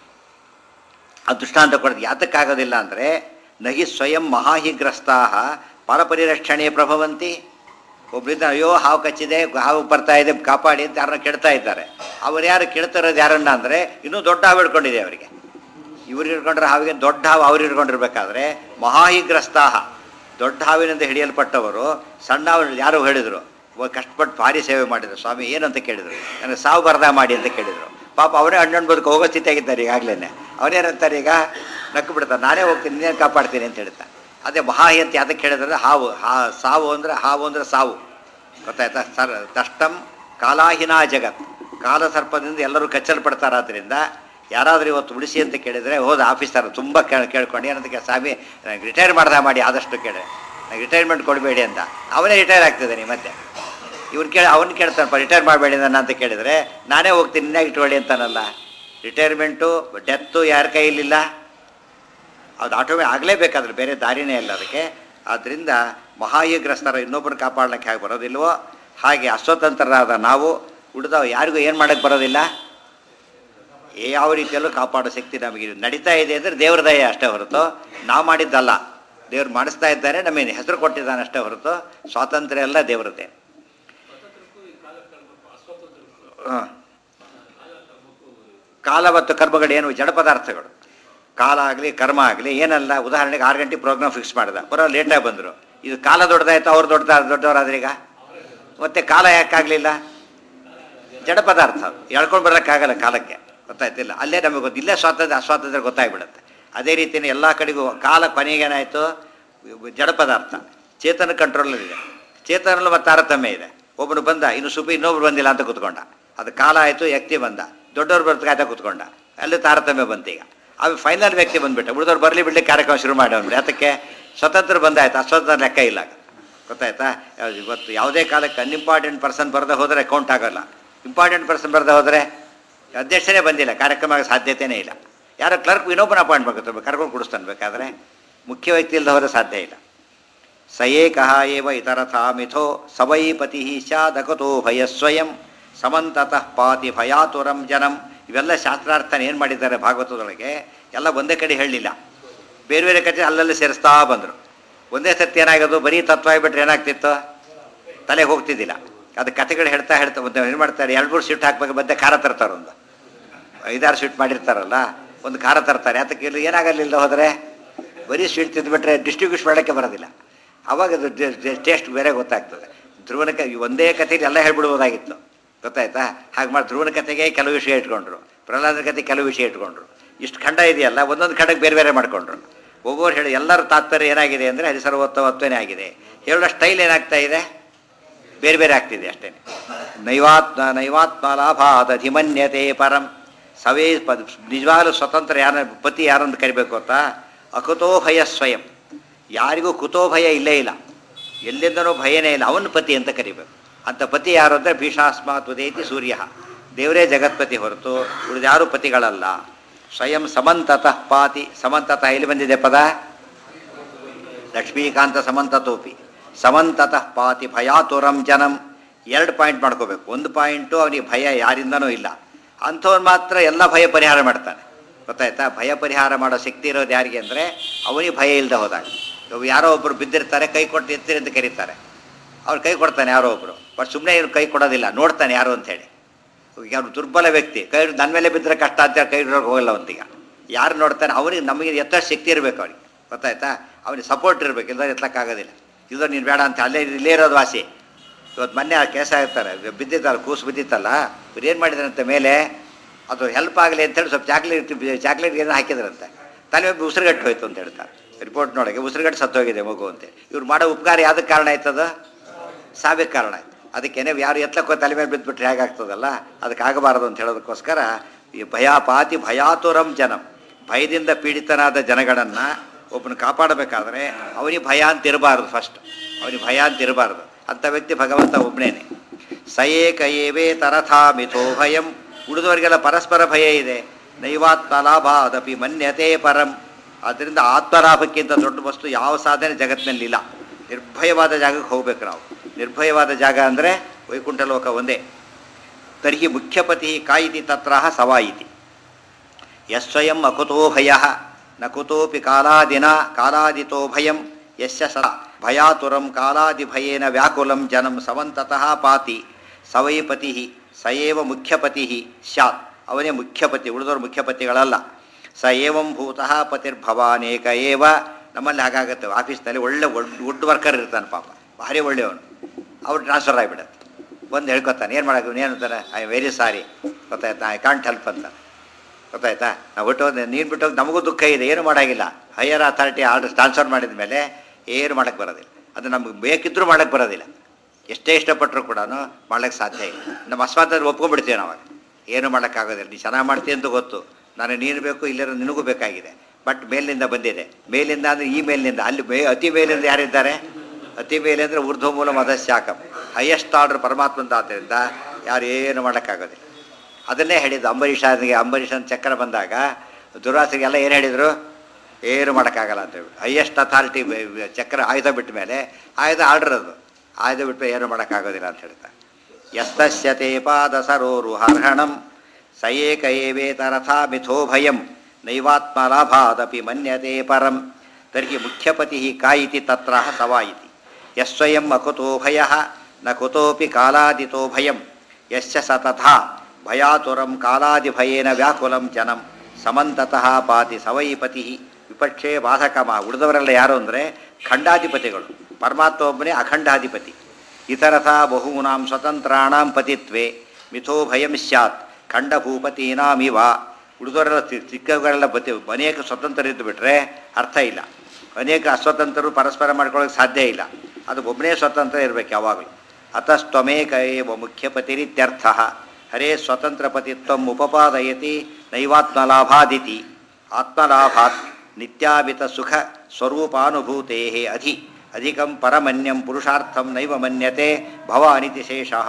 ಆ ದೃಷ್ಟಾಂತ ಕೊಡೋದು ಯಾತಕ್ಕಾಗೋದಿಲ್ಲ ಅಂದರೆ ನಹಿ ಸ್ವಯಂ ಮಹಾಹಿಗ್ರಸ್ತಾ ಪರಪರಿರಕ್ಷಣೆ ಪ್ರಭವಂತಿ ಒಬ್ಬರಿಂದ ಅಯ್ಯೋ ಹಾವು ಕಚ್ಚಿದೆ ಹಾವು ಬರ್ತಾ ಇದೆ ಕಾಪಾಡಿ ಅಂತ ಯಾರನ್ನ ಕೆಡ್ತಾ ಇದ್ದಾರೆ ಅವ್ರು ಯಾರು ಕೆಡ್ತಿರೋದು ಯಾರನ್ನ ಅಂದರೆ ಇನ್ನೂ ದೊಡ್ಡ ಹಾವು ಹಿಡ್ಕೊಂಡಿದೆ ಅವರಿಗೆ ಇವ್ರು ಹಿಡ್ಕೊಂಡ್ರೆ ಹಾವಿಗೆ ದೊಡ್ಡ ಹಾವು ಅವ್ರು ಹಿಡ್ಕೊಂಡಿರ್ಬೇಕಾದ್ರೆ ಮಹಾಹಿಗ್ರಸ್ತಾಹ ದೊಡ್ಡ ಹಾವಿನಿಂದ ಹಿಡಿಯಲ್ಪಟ್ಟವರು ಸಣ್ಣ ಹಾವು ಯಾರು ಹೇಳಿದರು ಒ- ಕಷ್ಟಪಟ್ಟು ಭಾರಿ ಸೇವೆ ಮಾಡಿದ್ರು ಸ್ವಾಮಿ ಏನಂತ ಕೇಳಿದ್ರು ನನಗೆ ಸಾವು ಬರದ ಮಾಡಿ ಅಂತ ಕೇಳಿದರು ಪಾಪ ಅವರೇ ಹಣ್ಣು ಬದುಕು ಹೋಗೋ ಸ್ಥಿತಿಯಾಗಿದ್ದಾರೆ ಈಗಾಗಲೇ ಅವನೇನಂತಾರೆ ಈಗ ನಕ್ಕು ಬಿಡ್ತಾರೆ ನಾನೇ ಹೋಗ್ತೀನಿ ನೀನೇನು ಕಾಪಾಡ್ತೀನಿ ಅಂತ ಹೇಳ್ತಾ ಅದೇ ಮಹಾಹಿ ಅಂತ ಅದಕ್ಕೆ ಹೇಳಿದ್ರೆ ಹಾವು ಹಾ ಸಾವು ಅಂದರೆ ಹಾವು ಅಂದರೆ ಸಾವು ಗೊತ್ತಾಯ್ತಾ ಸರ್ ತಷ್ಟಂ ಕಾಲಾಹಿನಾ ಜಗತ್ ಕಾಲ ಸರ್ಪದಿಂದ ಎಲ್ಲರೂ ಕಚ್ಚಲ್ಪಡ್ತಾರಾದ್ರಿಂದ ಯಾರಾದರೂ ಇವತ್ತು ಉಳಿಸಿ ಅಂತ ಕೇಳಿದರೆ ಹೋದ ಆಫೀಸರ್ ತುಂಬ ಕೇಳಿ ಕೇಳ್ಕೊಂಡು ಏನಂತ ಸ್ವಾಮಿ ನನಗೆ ರಿಟೈರ್ ಮಾಡ್ದ ಮಾಡಿ ಆದಷ್ಟು ಕೇಳಿ ನನಗೆ ರಿಟೈರ್ಮೆಂಟ್ ಕೊಡಬೇಡಿ ಅಂತ ಅವನೇ ರಿಟೈರ್ ಆಗ್ತಿದ್ದಾನೆ ಮತ್ತೆ ಇವ್ನು ಕೇಳಿ ಅವ್ನು ಕೇಳ್ತಾನಪ್ಪ ರಿಟೈರ್ ಮಾಡಬೇಡಿ ನನ್ನ ಅಂತ ಕೇಳಿದರೆ ನಾನೇ ಹೋಗ್ತೀನಿ ನಿನ್ನಾಗಿ ಇಟ್ಕೊಳ್ಳಿ ಅಂತಾನಲ್ಲ ರಿಟೈರ್ಮೆಂಟು ಡೆತ್ತು ಯಾರ ಕೈಲಿಲ್ಲ ಅದು ಆಟೋಮೇ ಆಗಲೇಬೇಕಾದ್ರೆ ಬೇರೆ ದಾರಿನೇ ಇಲ್ಲ ಅದಕ್ಕೆ ಆದ್ದರಿಂದ ಮಹಾಯುಗ್ರಸ್ತರ ಇನ್ನೊಬ್ಬರು ಕಾಪಾಡಲಿಕ್ಕೆ ಹೇಗೆ ಬರೋದಿಲ್ವೋ ಹಾಗೆ ಅಸ್ವತಂತ್ರರಾದ ನಾವು ಉಳಿದ ಯಾರಿಗೂ ಏನು ಮಾಡೋಕ್ಕೆ ಬರೋದಿಲ್ಲ ಯಾವ ರೀತಿಯಲ್ಲೂ ಕಾಪಾಡೋ ಶಕ್ತಿ ನಮಗೆ ನಡೀತಾ ಇದೆ ಅಂದರೆ ದೇವ್ರ ದಯ ಅಷ್ಟೇ ಹೊರತು ನಾವು ಮಾಡಿದ್ದಲ್ಲ ದೇವ್ರು ಮಾಡಿಸ್ತಾ ಇದ್ದಾರೆ ನಮಗೆ ಹೆಸರು ಕೊಟ್ಟಿದ್ದಾನೆ ಅಷ್ಟೇ ಹೊರತು ಸ್ವಾತಂತ್ರ್ಯ ಎಲ್ಲ ದೇವ್ರದ್ದೇ ಹಾಂ ಕಾಲ ಮತ್ತು ಕರ್ಮಗಳು ಏನು ಜಡ ಪದಾರ್ಥಗಳು ಕಾಲ ಆಗಲಿ ಕರ್ಮ ಆಗಲಿ ಏನಲ್ಲ ಉದಾಹರಣೆಗೆ ಆರು ಗಂಟೆ ಪ್ರೋಗ್ರಾಮ್ ಫಿಕ್ಸ್ ಮಾಡಿದ ಬರೋ ಲೇಟಾಗಿ ಬಂದರು ಇದು ಕಾಲ ದೊಡ್ಡದಾಯ್ತು ಅವ್ರು ದೊಡ್ಡ ದೊಡ್ಡವರಾದ್ರೀಗ ಮತ್ತೆ ಕಾಲ ಯಾಕಾಗಲಿಲ್ಲ ಜಡ ಪದಾರ್ಥ ಅದು ಎಳ್ಕೊಂಡು ಬರೋಕ್ಕಾಗಲ್ಲ ಕಾಲಕ್ಕೆ ಗೊತ್ತಾಯ್ತಿಲ್ಲ ಅಲ್ಲೇ ನಮಗೆ ಗೊತ್ತು ಇಲ್ಲೇ ಸ್ವಾತಂತ್ರ್ಯ ಅಸ್ವಾತಂತ್ರ್ಯ ಗೊತ್ತಾಗ್ಬಿಡುತ್ತೆ ಅದೇ ರೀತಿಯೇ ಎಲ್ಲ ಕಡೆಗೂ ಕಾಲ ಕೊನೆಗೇನಾಯಿತು ಜಡ ಪದಾರ್ಥ ಚೇತನ ಕಂಟ್ರೋಲಲ್ಲಿದೆ ಚೇತನಲ್ಲೂ ಮತ್ತೆ ತಾರತಮ್ಯ ಇದೆ ಒಬ್ಬನು ಬಂದ ಇನ್ನು ಸುಬ್ಬಿ ಇನ್ನೊಬ್ರು ಬಂದಿಲ್ಲ ಅಂತ ಕೂತ್ಕೊಂಡ ಅದು ಕಾಲ ಆಯಿತು ವ್ಯಕ್ತಿ ಬಂದ ದೊಡ್ಡವ್ರು ಬರ್ತಾ ಕೂತ್ಕೊಂಡ ಅಲ್ಲಿ ತಾರತಮ್ಯ ಬಂತು ಈಗ ಅದು ಫೈನಲ್ ವ್ಯಕ್ತಿ ಬಂದ್ಬಿಟ್ಟ ಉಳಿದವ್ರು ಬರಲಿ ಬಿಡ್ಲಿಕ್ಕೆ ಕಾರ್ಯಕ್ರಮ ಶುರು ಮಾಡಿ ಅವ್ನು ಅದಕ್ಕೆ ಸ್ವತಂತ್ರ ಬಂದಾಯ್ತು ಅಸ್ವತಂತ್ರ ಲೆಕ್ಕ ಇಲ್ಲ ಗೊತ್ತಾಯ್ತಾ ಯಾವ್ದು ಇವತ್ತು ಯಾವುದೇ ಕಾಲಕ್ಕೆ ಅನ್ಇಂಪಾರ್ಟೆಂಟ್ ಪರ್ಸನ್ ಬರದೆ ಹೋದರೆ ಅಕೌಂಟ್ ಆಗೋಲ್ಲ ಇಂಪಾರ್ಟೆಂಟ್ ಪರ್ಸನ್ ಬರದೆ ಹೋದರೆ ಅಧ್ಯಕ್ಷನೇ ಬಂದಿಲ್ಲ ಕಾರ್ಯಕ್ರಮ ಆಗೋ ಸಾಧ್ಯತೆಯೇ ಇಲ್ಲ ಯಾರೋ ಕ್ಲರ್ಕ್ ಇನ್ನೊಬ್ಬನ ಅಪಾಯಿಂಟ್ ಮಾಡ್ಕೊತಾರೆ ಕರ್ಕೊಂಡು ಕೊಡಿಸ್ತಾನೆ ಬೇಕಾದರೆ ಮುಖ್ಯ ವ್ಯಕ್ತಿ ಇಲ್ಲದೆ ಹೋದರೆ ಸಾಧ್ಯ ಇಲ್ಲ ಸಯೇಕಃ ಏವ ಇತರಥಾ ಮಿಥೋ ಸವೈ ಪತಿ ಸ್ಯಾದಕತೋ ಭಯ ಸ್ವಯಂ ಸಮಂತತಃ ಪಾತಿ ಭಯಾತುರಂ ಜನಂ ಇವೆಲ್ಲ ಶಾಸ್ತ್ರಾರ್ಥನ ಏನು ಮಾಡಿದ್ದಾರೆ ಭಾಗವತದೊಳಗೆ ಎಲ್ಲ ಒಂದೇ ಕಡೆ ಹೇಳಲಿಲ್ಲ ಬೇರೆ ಬೇರೆ ಕಡೆ ಅಲ್ಲಲ್ಲಿ ಸೇರಿಸ್ತಾ ಬಂದರು ಒಂದೇ ಸತ್ಯ ಏನಾಗೋದು ಬರೀ ತತ್ವ ಆಗಿಬಿಟ್ರೆ ಏನಾಗ್ತಿತ್ತು ತಲೆಗೆ ಹೋಗ್ತಿದ್ದಿಲ್ಲ ಅದು ಕತೆಗಳು ಹೇಳ್ತಾ ಹೇಳ್ತಾ ಮತ್ತೆ ಏನು ಮಾಡ್ತಾರೆ ಎರಡು ಮೂರು ಸ್ವೀಟ್ ಹಾಕ್ಬೇಕು ಮಧ್ಯೆ ಖಾರ ತರ್ತಾರೆ ಒಂದು ಐದಾರು ಸ್ವೀಟ್ ಮಾಡಿರ್ತಾರಲ್ಲ ಒಂದು ಖಾರ ತರ್ತಾರೆ ಅದಕ್ಕೆ ಇಲ್ಲಿ ಏನಾಗಲಿಲ್ಲ ಹೋದರೆ ಬರೀ ಸ್ವೀಟ್ ತಿಂದುಬಿಟ್ರೆ ಡಿಸ್ಟ್ರಿಬ್ಯೂಟ್ ಮಾಡೋಕ್ಕೆ ಬರೋದಿಲ್ಲ ಅವಾಗ ಅದು ಟೇಸ್ಟ್ ಬೇರೆ ಗೊತ್ತಾಗ್ತದೆ ಧ್ರುವನ ಕ ಒಂದೇ ಕಥೆಗೆ ಎಲ್ಲ ಹೇಳ್ಬಿಡ್ಬೋದಾಗಿತ್ತು ಗೊತ್ತಾಯ್ತಾ ಹಾಗೆ ಮಾಡಿ ಧ್ರುವನ ಕಥೆಗೆ ಕೆಲವು ವಿಷಯ ಇಟ್ಕೊಂಡ್ರು ಪ್ರಹ್ಲಾದನ ಕಥೆ ಕೆಲವು ವಿಷಯ ಇಟ್ಕೊಂಡ್ರು ಇಷ್ಟು ಖಂಡ ಇದೆಯಲ್ಲ ಒಂದೊಂದು ಖಂಡಕ್ಕೆ ಬೇರೆ ಬೇರೆ ಮಾಡ್ಕೊಂಡ್ರು ಒಬ್ಬರು ಹೇಳಿ ಎಲ್ಲರ ತಾತ್ಪರ್ಯ ಏನಾಗಿದೆ ಅಂದರೆ ಅದು ಸರ್ವೋತ್ತಮತ್ವನೇ ಆಗಿದೆ ಹೇಳೋ ಸ್ಟೈಲ್ ಏನಾಗ್ತಾ ಇದೆ ಬೇರೆ ಬೇರೆ ಆಗ್ತಿದೆ ಅಷ್ಟೇ ನೈವಾತ್ಮ ನೈವಾತ್ಮ ಲಾಭಾದ ಅಧಿಮನ್ಯತೆ ಪರಂ ಸವೇ ಪ ನಿಜವಾಗ್ಲೂ ಸ್ವತಂತ್ರ ಯಾರ ಪತಿ ಯಾರನ್ನು ಕರಿಬೇಕು ಗೊತ್ತಾ ಅಕುತೋ ಭಯ ಸ್ವಯಂ ಯಾರಿಗೂ ಕುತೋ ಭಯ ಇಲ್ಲೇ ಇಲ್ಲ ಎಲ್ಲಿಂದನೂ ಭಯನೇ ಇಲ್ಲ ಅವನ ಪತಿ ಅಂತ ಕರಿಬೇಕು ಅಂಥ ಪತಿ ಯಾರು ಅಂದರೆ ಭೀಷಾಸ್ಮಾತ್ ಉದೈತಿ ಸೂರ್ಯ ದೇವರೇ ಜಗತ್ಪತಿ ಹೊರತು ಉಳಿದ ಯಾರೂ ಪತಿಗಳಲ್ಲ ಸ್ವಯಂ ಸಮಂತತಃ ಪಾತಿ ಸಮಂತತಃ ಎಲ್ಲಿ ಬಂದಿದೆ ಪದ ಲಕ್ಷ್ಮೀಕಾಂತ ಸಮಂತತೋಪಿ ಸಮಂತತಃ ಪಾತಿ ಭಯಾತುರಂ ಜನಂ ಎರಡು ಪಾಯಿಂಟ್ ಮಾಡ್ಕೋಬೇಕು ಒಂದು ಪಾಯಿಂಟು ಅವನಿಗೆ ಭಯ ಯಾರಿಂದನೂ ಇಲ್ಲ ಅಂಥವ್ನು ಮಾತ್ರ ಎಲ್ಲ ಭಯ ಪರಿಹಾರ ಮಾಡ್ತಾನೆ ಗೊತ್ತಾಯ್ತಾ ಭಯ ಪರಿಹಾರ ಮಾಡೋ ಶಕ್ತಿ ಇರೋದು ಯಾರಿಗೆ ಅಂದರೆ ಅವನಿಗೆ ಭಯ ಇಲ್ಲದೆ ಹೋದಾಗ ಇವಾಗ ಯಾರೋ ಒಬ್ಬರು ಬಿದ್ದಿರ್ತಾರೆ ಕೈ ಕೊಟ್ಟು ಎತ್ತಿರಿ ಅಂತ ಕರೀತಾರೆ ಅವ್ರು ಕೈ ಕೊಡ್ತಾನೆ ಯಾರೋ ಒಬ್ಬರು ಬಟ್ ಸುಮ್ಮನೆ ಇವ್ರು ಕೈ ಕೊಡೋದಿಲ್ಲ ನೋಡ್ತಾನೆ ಯಾರು ಅಂತೇಳಿ ಈಗ ಅವ್ನು ದುರ್ಬಲ ವ್ಯಕ್ತಿ ಕೈ ನನ್ನ ಮೇಲೆ ಬಿದ್ದರೆ ಕಷ್ಟ ಅಂತ ಕೈ ಹಿಡ್ಕೊಂಡು ಹೋಗಲ್ಲ ಅವನಿಗೆ ಯಾರು ನೋಡ್ತಾನೆ ಅವನಿಗೆ ನಮಗೆ ಎತ್ತಷ್ಟು ಶಕ್ತಿ ಇರಬೇಕು ಅವನಿಗೆ ಗೊತ್ತಾಯ್ತಾ ಅವನಿಗೆ ಸಪೋರ್ಟ್ ಇರಬೇಕು ಇಲ್ಲದ್ರೆ ಎತ್ತಕ್ಕಾಗೋದಿಲ್ಲ ಇಲ್ಲದ್ರೆ ನೀನು ಬೇಡ ಅಂತ ಅಲ್ಲೇ ಇಲ್ಲೇ ಇರೋದು ವಾಸಿ ಇವತ್ತು ಮೊನ್ನೆ ಆ ಕೇಸ ಇರ್ತಾರೆ ಬಿದ್ದಿತ್ತಲ್ಲ ಕೂಸು ಬಿದ್ದಿತ್ತಲ್ಲ ಇವ್ರು ಏನು ಮಾಡಿದ್ರಂತೆ ಮೇಲೆ ಅದು ಹೆಲ್ಪ್ ಆಗಲಿ ಅಂತೇಳಿ ಸ್ವಲ್ಪ ಚಾಕ್ಲೇಟ್ ಚಾಕ್ಲೇಟ್ ಏನೋ ಹಾಕಿದ್ರಂತೆ ತಲೆ ಮೇಲೆ ಉಸಿರುಗಟ್ಟು ಹೋಯ್ತು ಅಂತ ಹೇಳ್ತಾರೆ ರಿಪೋರ್ಟ್ನೊಳಗೆ ಉಸಿರುಗಟ್ಟು ಸತ್ತೋಗಿದೆ ಮಗು ಅಂತೇಳಿ ಇವ್ರು ಮಾಡೋ ಉಪಕಾರ ಯಾವುದಕ್ಕೆ ಕಾರಣ ಆಯ್ತದ ಸಾವಿಗೆ ಕಾರಣ ಆಯ್ತು ಅದಕ್ಕೇನೆ ಯಾರು ಎತ್ತಕ್ಕೋ ತಲೆ ಮೇಲೆ ಬಿದ್ದುಬಿಟ್ರೆ ಹೇಗಾಗ್ತದಲ್ಲ ಅದಕ್ಕೆ ಆಗಬಾರದು ಅಂತ ಹೇಳೋದಕ್ಕೋಸ್ಕರ ಈ ಭಯಾಪಾತಿ ಭಯಾತುರಂ ಜನಂ ಭಯದಿಂದ ಪೀಡಿತನಾದ ಜನಗಳನ್ನು ಒಬ್ಬನ ಕಾಪಾಡಬೇಕಾದ್ರೆ ಅವನಿಗೆ ಭಯ ಅಂತ ಇರಬಾರ್ದು ಫಸ್ಟ್ ಅವನಿಗೆ ಭಯ ಅಂತ ಇರಬಾರ್ದು ಅಂಥ ವ್ಯಕ್ತಿ ಭಗವಂತ ಒಬ್ಬನೇನೆ ಸಯೇಕ ಏವೇ ತರಥಾ ಮಿಥೋ ಭಯಂ ಉಳಿದವರಿಗೆಲ್ಲ ಪರಸ್ಪರ ಭಯ ಇದೆ ನೈವಾತ್ಮ ಲಾಭ ಅದಪಿ ಮನ್ಯತೆ ಪರಂ ಆದ್ದರಿಂದ ಆತ್ಮಲಾಭಕ್ಕಿಂತ ದೊಡ್ಡ ವಸ್ತು ಯಾವ ಸಾಧನೆ ಜಗತ್ತಿನಲ್ಲಿಲ್ಲ ನಿರ್ಭಯವಾದ ಜಾಗಕ್ಕೆ ಹೋಗ್ಬೇಕು ನಾವು ನಿರ್ಭಯವಾದ ಜಾಗ ಅಂದರೆ ವೈಕುಂಠ ಲೋಕ ಒಂದೇ ತರ್ಹಿ ಮುಖ್ಯಪತಿ ಕಾಯಿತಿ ತತ್ರ ಸವಾಯಿತಿ ಯಸ್ವಯಂ ಅಕುತೋ ಭಯ ನ ಕುತೋಪಿ ಕಾಲಾದಿನ ಕಾಲಾದಿತೋ ಭಯಂ ಯಸ್ಯ ಸದಾ ಭಯಾತುರಂ ಕಾಲಾದಿಭಯೇನ ವ್ಯಾಕುಲಂ ಜನಂ ಸಮಂತತಃ ಪಾತಿ ಸವೈ ಪತಿ ಸಯೇವ ಮುಖ್ಯಪತಿ ಸ್ಯಾತ್ ಅವನೇ ಮುಖ್ಯಪತಿ ಉಳಿದವರು ಮುಖ್ಯಪತಿಗಳಲ್ಲ ಸ ಏವಂ ಭೂತಃ ಪತಿರ್ಭವಾನೇಕ ಏವ ನಮ್ಮಲ್ಲಿ ಹಾಗಾಗತ್ತೆ ಆಫೀಸ್ನಲ್ಲಿ ಒಳ್ಳೆ ವುಡ್ ವರ್ಕರ್ ಇರ್ತಾನೆ ಪಾಪ ಭಾರಿ ಒಳ್ಳೆಯವನು ಅವ್ರು ಟ್ರಾನ್ಸ್ಫರ್ ಆಗಿಬಿಡುತ್ತೆ ಬಂದು ಹೇಳ್ಕೊತಾನೆ ಏನು ಮಾಡೋದು ಏನು ಅಂತಾನೆ ಐ ವೆರಿ ಸಾರಿ ಗೊತ್ತಾಯ್ತಾ ಐ ಕಾಂಟ್ ಹೆಲ್ಪ್ ಅಂತ ಗೊತ್ತಾಯ್ತಾ ನಾವು ಬಿಟ್ಟು ನೀನು ಬಿಟ್ಟು ನಮಗೂ ದುಃಖ ಇದೆ ಏನು ಮಾಡೋಂಗಿಲ್ಲ ಹೈಯರ್ ಅಥಾರಿಟಿ ಆರ್ಡರ್ ಟ್ರಾನ್ಸ್ಫರ್ ಮಾಡಿದ ಮೇಲೆ ಏನು ಮಾಡೋಕ್ಕೆ ಬರೋದಿಲ್ಲ ಅದು ನಮ್ಗೆ ಬೇಕಿದ್ದರೂ ಮಾಡೋಕ್ಕೆ ಬರೋದಿಲ್ಲ ಎಷ್ಟೇ ಇಷ್ಟಪಟ್ಟರು ಕೂಡ ಮಾಡೋಕ್ಕೆ ಸಾಧ್ಯ ಇಲ್ಲ ನಮ್ಮ ಅಸ್ವಾತಂತ್ರ್ಯ ಒಪ್ಕೊಂಡ್ಬಿಡ್ತೀವಿ ನಾವು ಏನು ಮಾಡೋಕ್ಕಾಗೋದಿಲ್ಲ ನೀನು ಚೆನ್ನಾಗಿ ಮಾಡ್ತೀಯ ಅಂತ ಗೊತ್ತು ನನಗೆ ನೀನು ಬೇಕು ಇಲ್ಲರ ನಿನಗೂ ಬೇಕಾಗಿದೆ ಬಟ್ ಮೇಲಿನಿಂದ ಬಂದಿದೆ ಮೇಲಿಂದ ಅಂದರೆ ಈ ಮೇಲಿನಿಂದ ಅಲ್ಲಿ ಮೇ ಅತಿ ಮೇಲಿಂದ ಯಾರಿದ್ದಾರೆ ಅತಿ ಮೇಲೆ ಅಂದರೆ ಊರ್ಧ್ವ ಮೂಲ ಮದಶಾಖಂ ಹೈಯೆಸ್ಟ್ ಆರ್ಡರ್ ಪರಮಾತ್ಮಂತ ಆದ್ದರಿಂದ ಯಾರು ಏನು ಮಾಡೋಕ್ಕಾಗೋದಿಲ್ಲ ಅದನ್ನೇ ಹೇಳಿದ್ದು ಅಂಬರೀಷನಿಗೆ ಅಂಬರೀಷನ ಚಕ್ರ ಬಂದಾಗ ದುರಾಸರಿಗೆಲ್ಲ ಏನು ಹೇಳಿದರು ಏನು ಮಾಡೋಕ್ಕಾಗಲ್ಲ ಅಂತ ಹೇಳಿ ಹೈಯೆಸ್ಟ್ ಅಥಾರಿಟಿ ಚಕ್ರ ಆಯುಧ ಬಿಟ್ಟ ಮೇಲೆ ಆಯುಧ ಆರ್ಡರ್ ಅದು ಆಯುಧ ಬಿಟ್ಟು ಏನು ಮಾಡೋಕ್ಕಾಗೋದಿಲ್ಲ ಅಂತ ಹೇಳ್ತಾರೆ ಯಸ್ತಸ್ಯತೆ ಪಾದ ಸರೋರು ಹರ್ಹಣಂ ಸ ಏಕ ಏವೇತರಥಾ ಮಿಥೋ ಭಯಂ ನೈವಾತ್ಮಲಾಭಾದಪಿ ಮನ್ಯತೆ ಪರಂ ತರ್ಹಿ ಮುಖ್ಯಪತಿ ಕಾ ಇತಿ ತತ್ರ ಸವಾ ಇತಿ ಯಸ್ವಯಂ ಅಕುತೋ ಭಯ ನ ಕುತೋಪಿ ಕಾಲಾದಿತೋ ಭಯಂ ಯಶ್ಚ ಸ ತಥಾ ಭಯಾತುರಂ ಕಾಲಾದಿಭಯೇನ ವ್ಯಾಕುಲಂ ಜನಂ ಸಮಂತತಃ ಪಾತಿ ಸವೈಪತಿ ವಿಪಕ್ಷೇ ಬಾಧಕಮ ಉಳಿದವರೆಲ್ಲ ಯಾರು ಅಂದರೆ ಖಂಡಾಧಿಪತಿಗಳು ಪರಮಾತ್ಮ ಒಬ್ಬನೇ ಅಖಂಡಾಧಿಪತಿ ಇತರಥ ಬಹೂನಾಂ ಸ್ವತಂತ್ರಾಣಾಂ ಪತಿತ್ವೇ ಮಿಥೋ ಭಯಂ ಸ್ಯಾತ್ ಖಂಡಭೂಪತೀನಾಮಿವ ಉಳಿದವರೆಲ್ಲ ಚಿಕ್ಕಗಳೆಲ್ಲ ಬತಿ ಅನೇಕ ಸ್ವತಂತ್ರರಿದ್ದು ಬಿಟ್ಟರೆ ಅರ್ಥ ಇಲ್ಲ ಅನೇಕ ಅಸ್ವತಂತ್ರರು ಪರಸ್ಪರ ಮಾಡ್ಕೊಳ್ಳೋಕೆ ಸಾಧ್ಯ ಇಲ್ಲ ಅದು ಒಬ್ಬನೇ ಸ್ವತಂತ್ರ ಇರಬೇಕು ಯಾವಾಗಲೂ ಅತಸ್ತ್ವಮೇಕ ಏವ ಮುಖ್ಯಪತಿರಿತ್ಯರ್ಥ ಹರೇ ಸ್ವತಂತ್ರ ಪತಿತ್ವಂ ಉಪಪಾದಯತಿ ನೈವಾತ್ಮಲಾಭಾದಿತಿ ಆತ್ಮಲಾಭಾತ್ ನಿತ್ಯಾಭಿತ ಸುಖ ಸ್ವರೂಪಾನುಭೂತೆ ಅಧಿ ಅಧಿಕಂ ಪರಮನ್ಯಂ ಪುರುಷಾರ್ಥಂ ನೈವ ಮನ್ಯತೆ ಭವಾನಿತಿ ಶೇಷಃ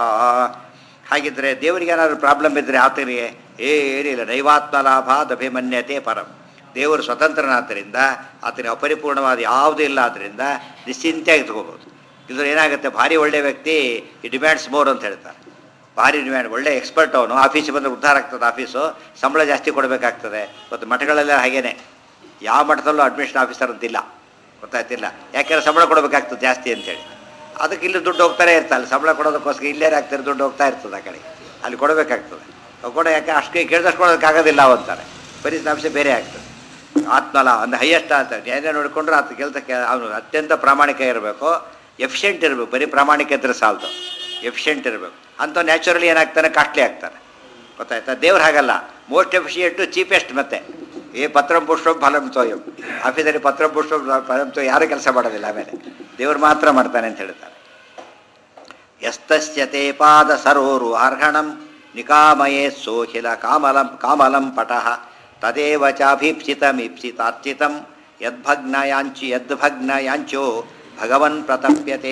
ಹಾಗಿದ್ರೆ ದೇವರಿಗೆ ಏನಾದರೂ ಪ್ರಾಬ್ಲಮ್ ಇದ್ದರೆ ಆತನಿಗೆ ಏನಿಲ್ಲ ನೈವಾತ್ಮಲಾಭಾದ್ ಅಭಿಮನ್ಯತೆ ಪರಂ ದೇವರು ಸ್ವತಂತ್ರನಾದ್ದರಿಂದ ಆತನಿಗೆ ಅಪರಿಪೂರ್ಣವಾದ ಯಾವುದೂ ಇಲ್ಲ ಆದ್ದರಿಂದ ನಿಶ್ಚಿಂತೆಯಾಗಿ ತಗೋಬೋದು ಇದ್ರ ಏನಾಗುತ್ತೆ ಭಾರಿ ಒಳ್ಳೆಯ ವ್ಯಕ್ತಿ ಈ ಡಿಮ್ಯಾಂಡ್ಸ್ ಮೋರ್ ಅಂತ ಹೇಳ್ತಾರೆ ಭಾರಿ ಡಿಮ್ಯಾಂಡ್ ಒಳ್ಳೆ ಎಕ್ಸ್ಪರ್ಟ್ ಅವನು ಆಫೀಸಿಗೆ ಬಂದರೆ ಉದ್ಧಾರ ಆಗ್ತದೆ ಆಫೀಸು ಸಂಬಳ ಜಾಸ್ತಿ ಕೊಡಬೇಕಾಗ್ತದೆ ಮತ್ತು ಮಠಗಳೆಲ್ಲ ಹಾಗೇನೆ ಯಾವ ಮಠದಲ್ಲೂ ಅಡ್ಮಿಷನ್ ಆಫೀಸರ್ ಅಂತಿಲ್ಲ ಗೊತ್ತಾಯ್ತಿಲ್ಲ ಯಾಕೆಂದ್ರೆ ಸಂಬಳ ಕೊಡಬೇಕಾಗ್ತದೆ ಜಾಸ್ತಿ ಅಂತೇಳಿ ಅದಕ್ಕೆ ಇಲ್ಲಿ ದುಡ್ಡು ಹೋಗ್ತಾನೆ ಇರ್ತದೆ ಅಲ್ಲಿ ಸಂಬಳ ಕೊಡೋದಕ್ಕೋಸ್ಕರ ಇಲ್ಲೇ ಆಗ್ತಾರೆ ದುಡ್ಡು ಹೋಗ್ತಾ ಇರ್ತದೆ ಆ ಕಡೆ ಅಲ್ಲಿ ಕೊಡಬೇಕಾಗ್ತದೆ ಅವು ಕೂಡ ಯಾಕೆ ಅಷ್ಟು ಕೇಳಿದಷ್ಟು ಕೊಡೋದಕ್ಕಾಗೋದಿಲ್ಲ ಅಂತಾರೆ ಪರಿಸ್ಥಿತಿ ಬೇರೆ ಆಗ್ತದೆ ಆತ್ಮಲ ಅಂದರೆ ಹೈಯೆಸ್ಟ್ ಅಂತ ನ್ಯಾಯ ನೋಡಿಕೊಂಡ್ರೆ ಆತ ಕೆಲಸಕ್ಕೆ ಅವನು ಅತ್ಯಂತ ಪ್ರಾಮಾಣಿಕ ಇರಬೇಕು ಎಫಿಷಿಯೆಂಟ್ ಇರಬೇಕು ಬರೀ ಪ್ರಾಮಾಣಿಕ ಇದ್ರೆ ಸಾಲದು ಎಫಿಷಿಯೆಂಟ್ ಇರಬೇಕು ಅಂಥ ನ್ಯಾಚುರಲಿ ಏನಾಗ್ತಾನೆ ಕಾಸ್ಟ್ಲಿ ಆಗ್ತಾನೆ ಗೊತ್ತಾಯ್ತಾ ದೇವ್ರು ಹಾಗಲ್ಲ ಮೋಸ್ಟ್ ಎಫಿಷಿಯೆಂಟು ಚೀಪೆಸ್ಟ್ ಮತ್ತೆ ಏ ಪತ್ರಂ ಪುಷ್ಪಂ ಫಲಂ ತೋಯಂ ಆಫೀಸಲ್ಲಿ ಪತ್ರಂ ಪುಷ್ಪಂ ಫಲಂ ತೋ ಯಾರೂ ಕೆಲಸ ಮಾಡೋದಿಲ್ಲ ಆಮೇಲೆ ದೇವ್ರು ಮಾತ್ರ ಮಾಡ್ತಾನೆ ಅಂತ ಹೇಳ್ತಾರೆ ಯಸ್ತಸ್ಯತೆ ಪಾದ ಸರೋರು ಅರ್ಹಣಂ ನಿಕಾಮಯೇ ಸೋಖಿಲ ಕಾಮಲಂ ಕಾಮಲಂ ಪಟಃ ತದೇವ ಚಾಭೀಪ್ಸಿತಮೀಪ್ಸಿತಾರ್ಚಿತಂ ಯದ್ಭಗ್ನಯಾಂಚಿ ಯದ್ಭಗ್ನಯಾಂಚೋ ಭಗವನ್ ಪ್ರತಪ್ಯತೆ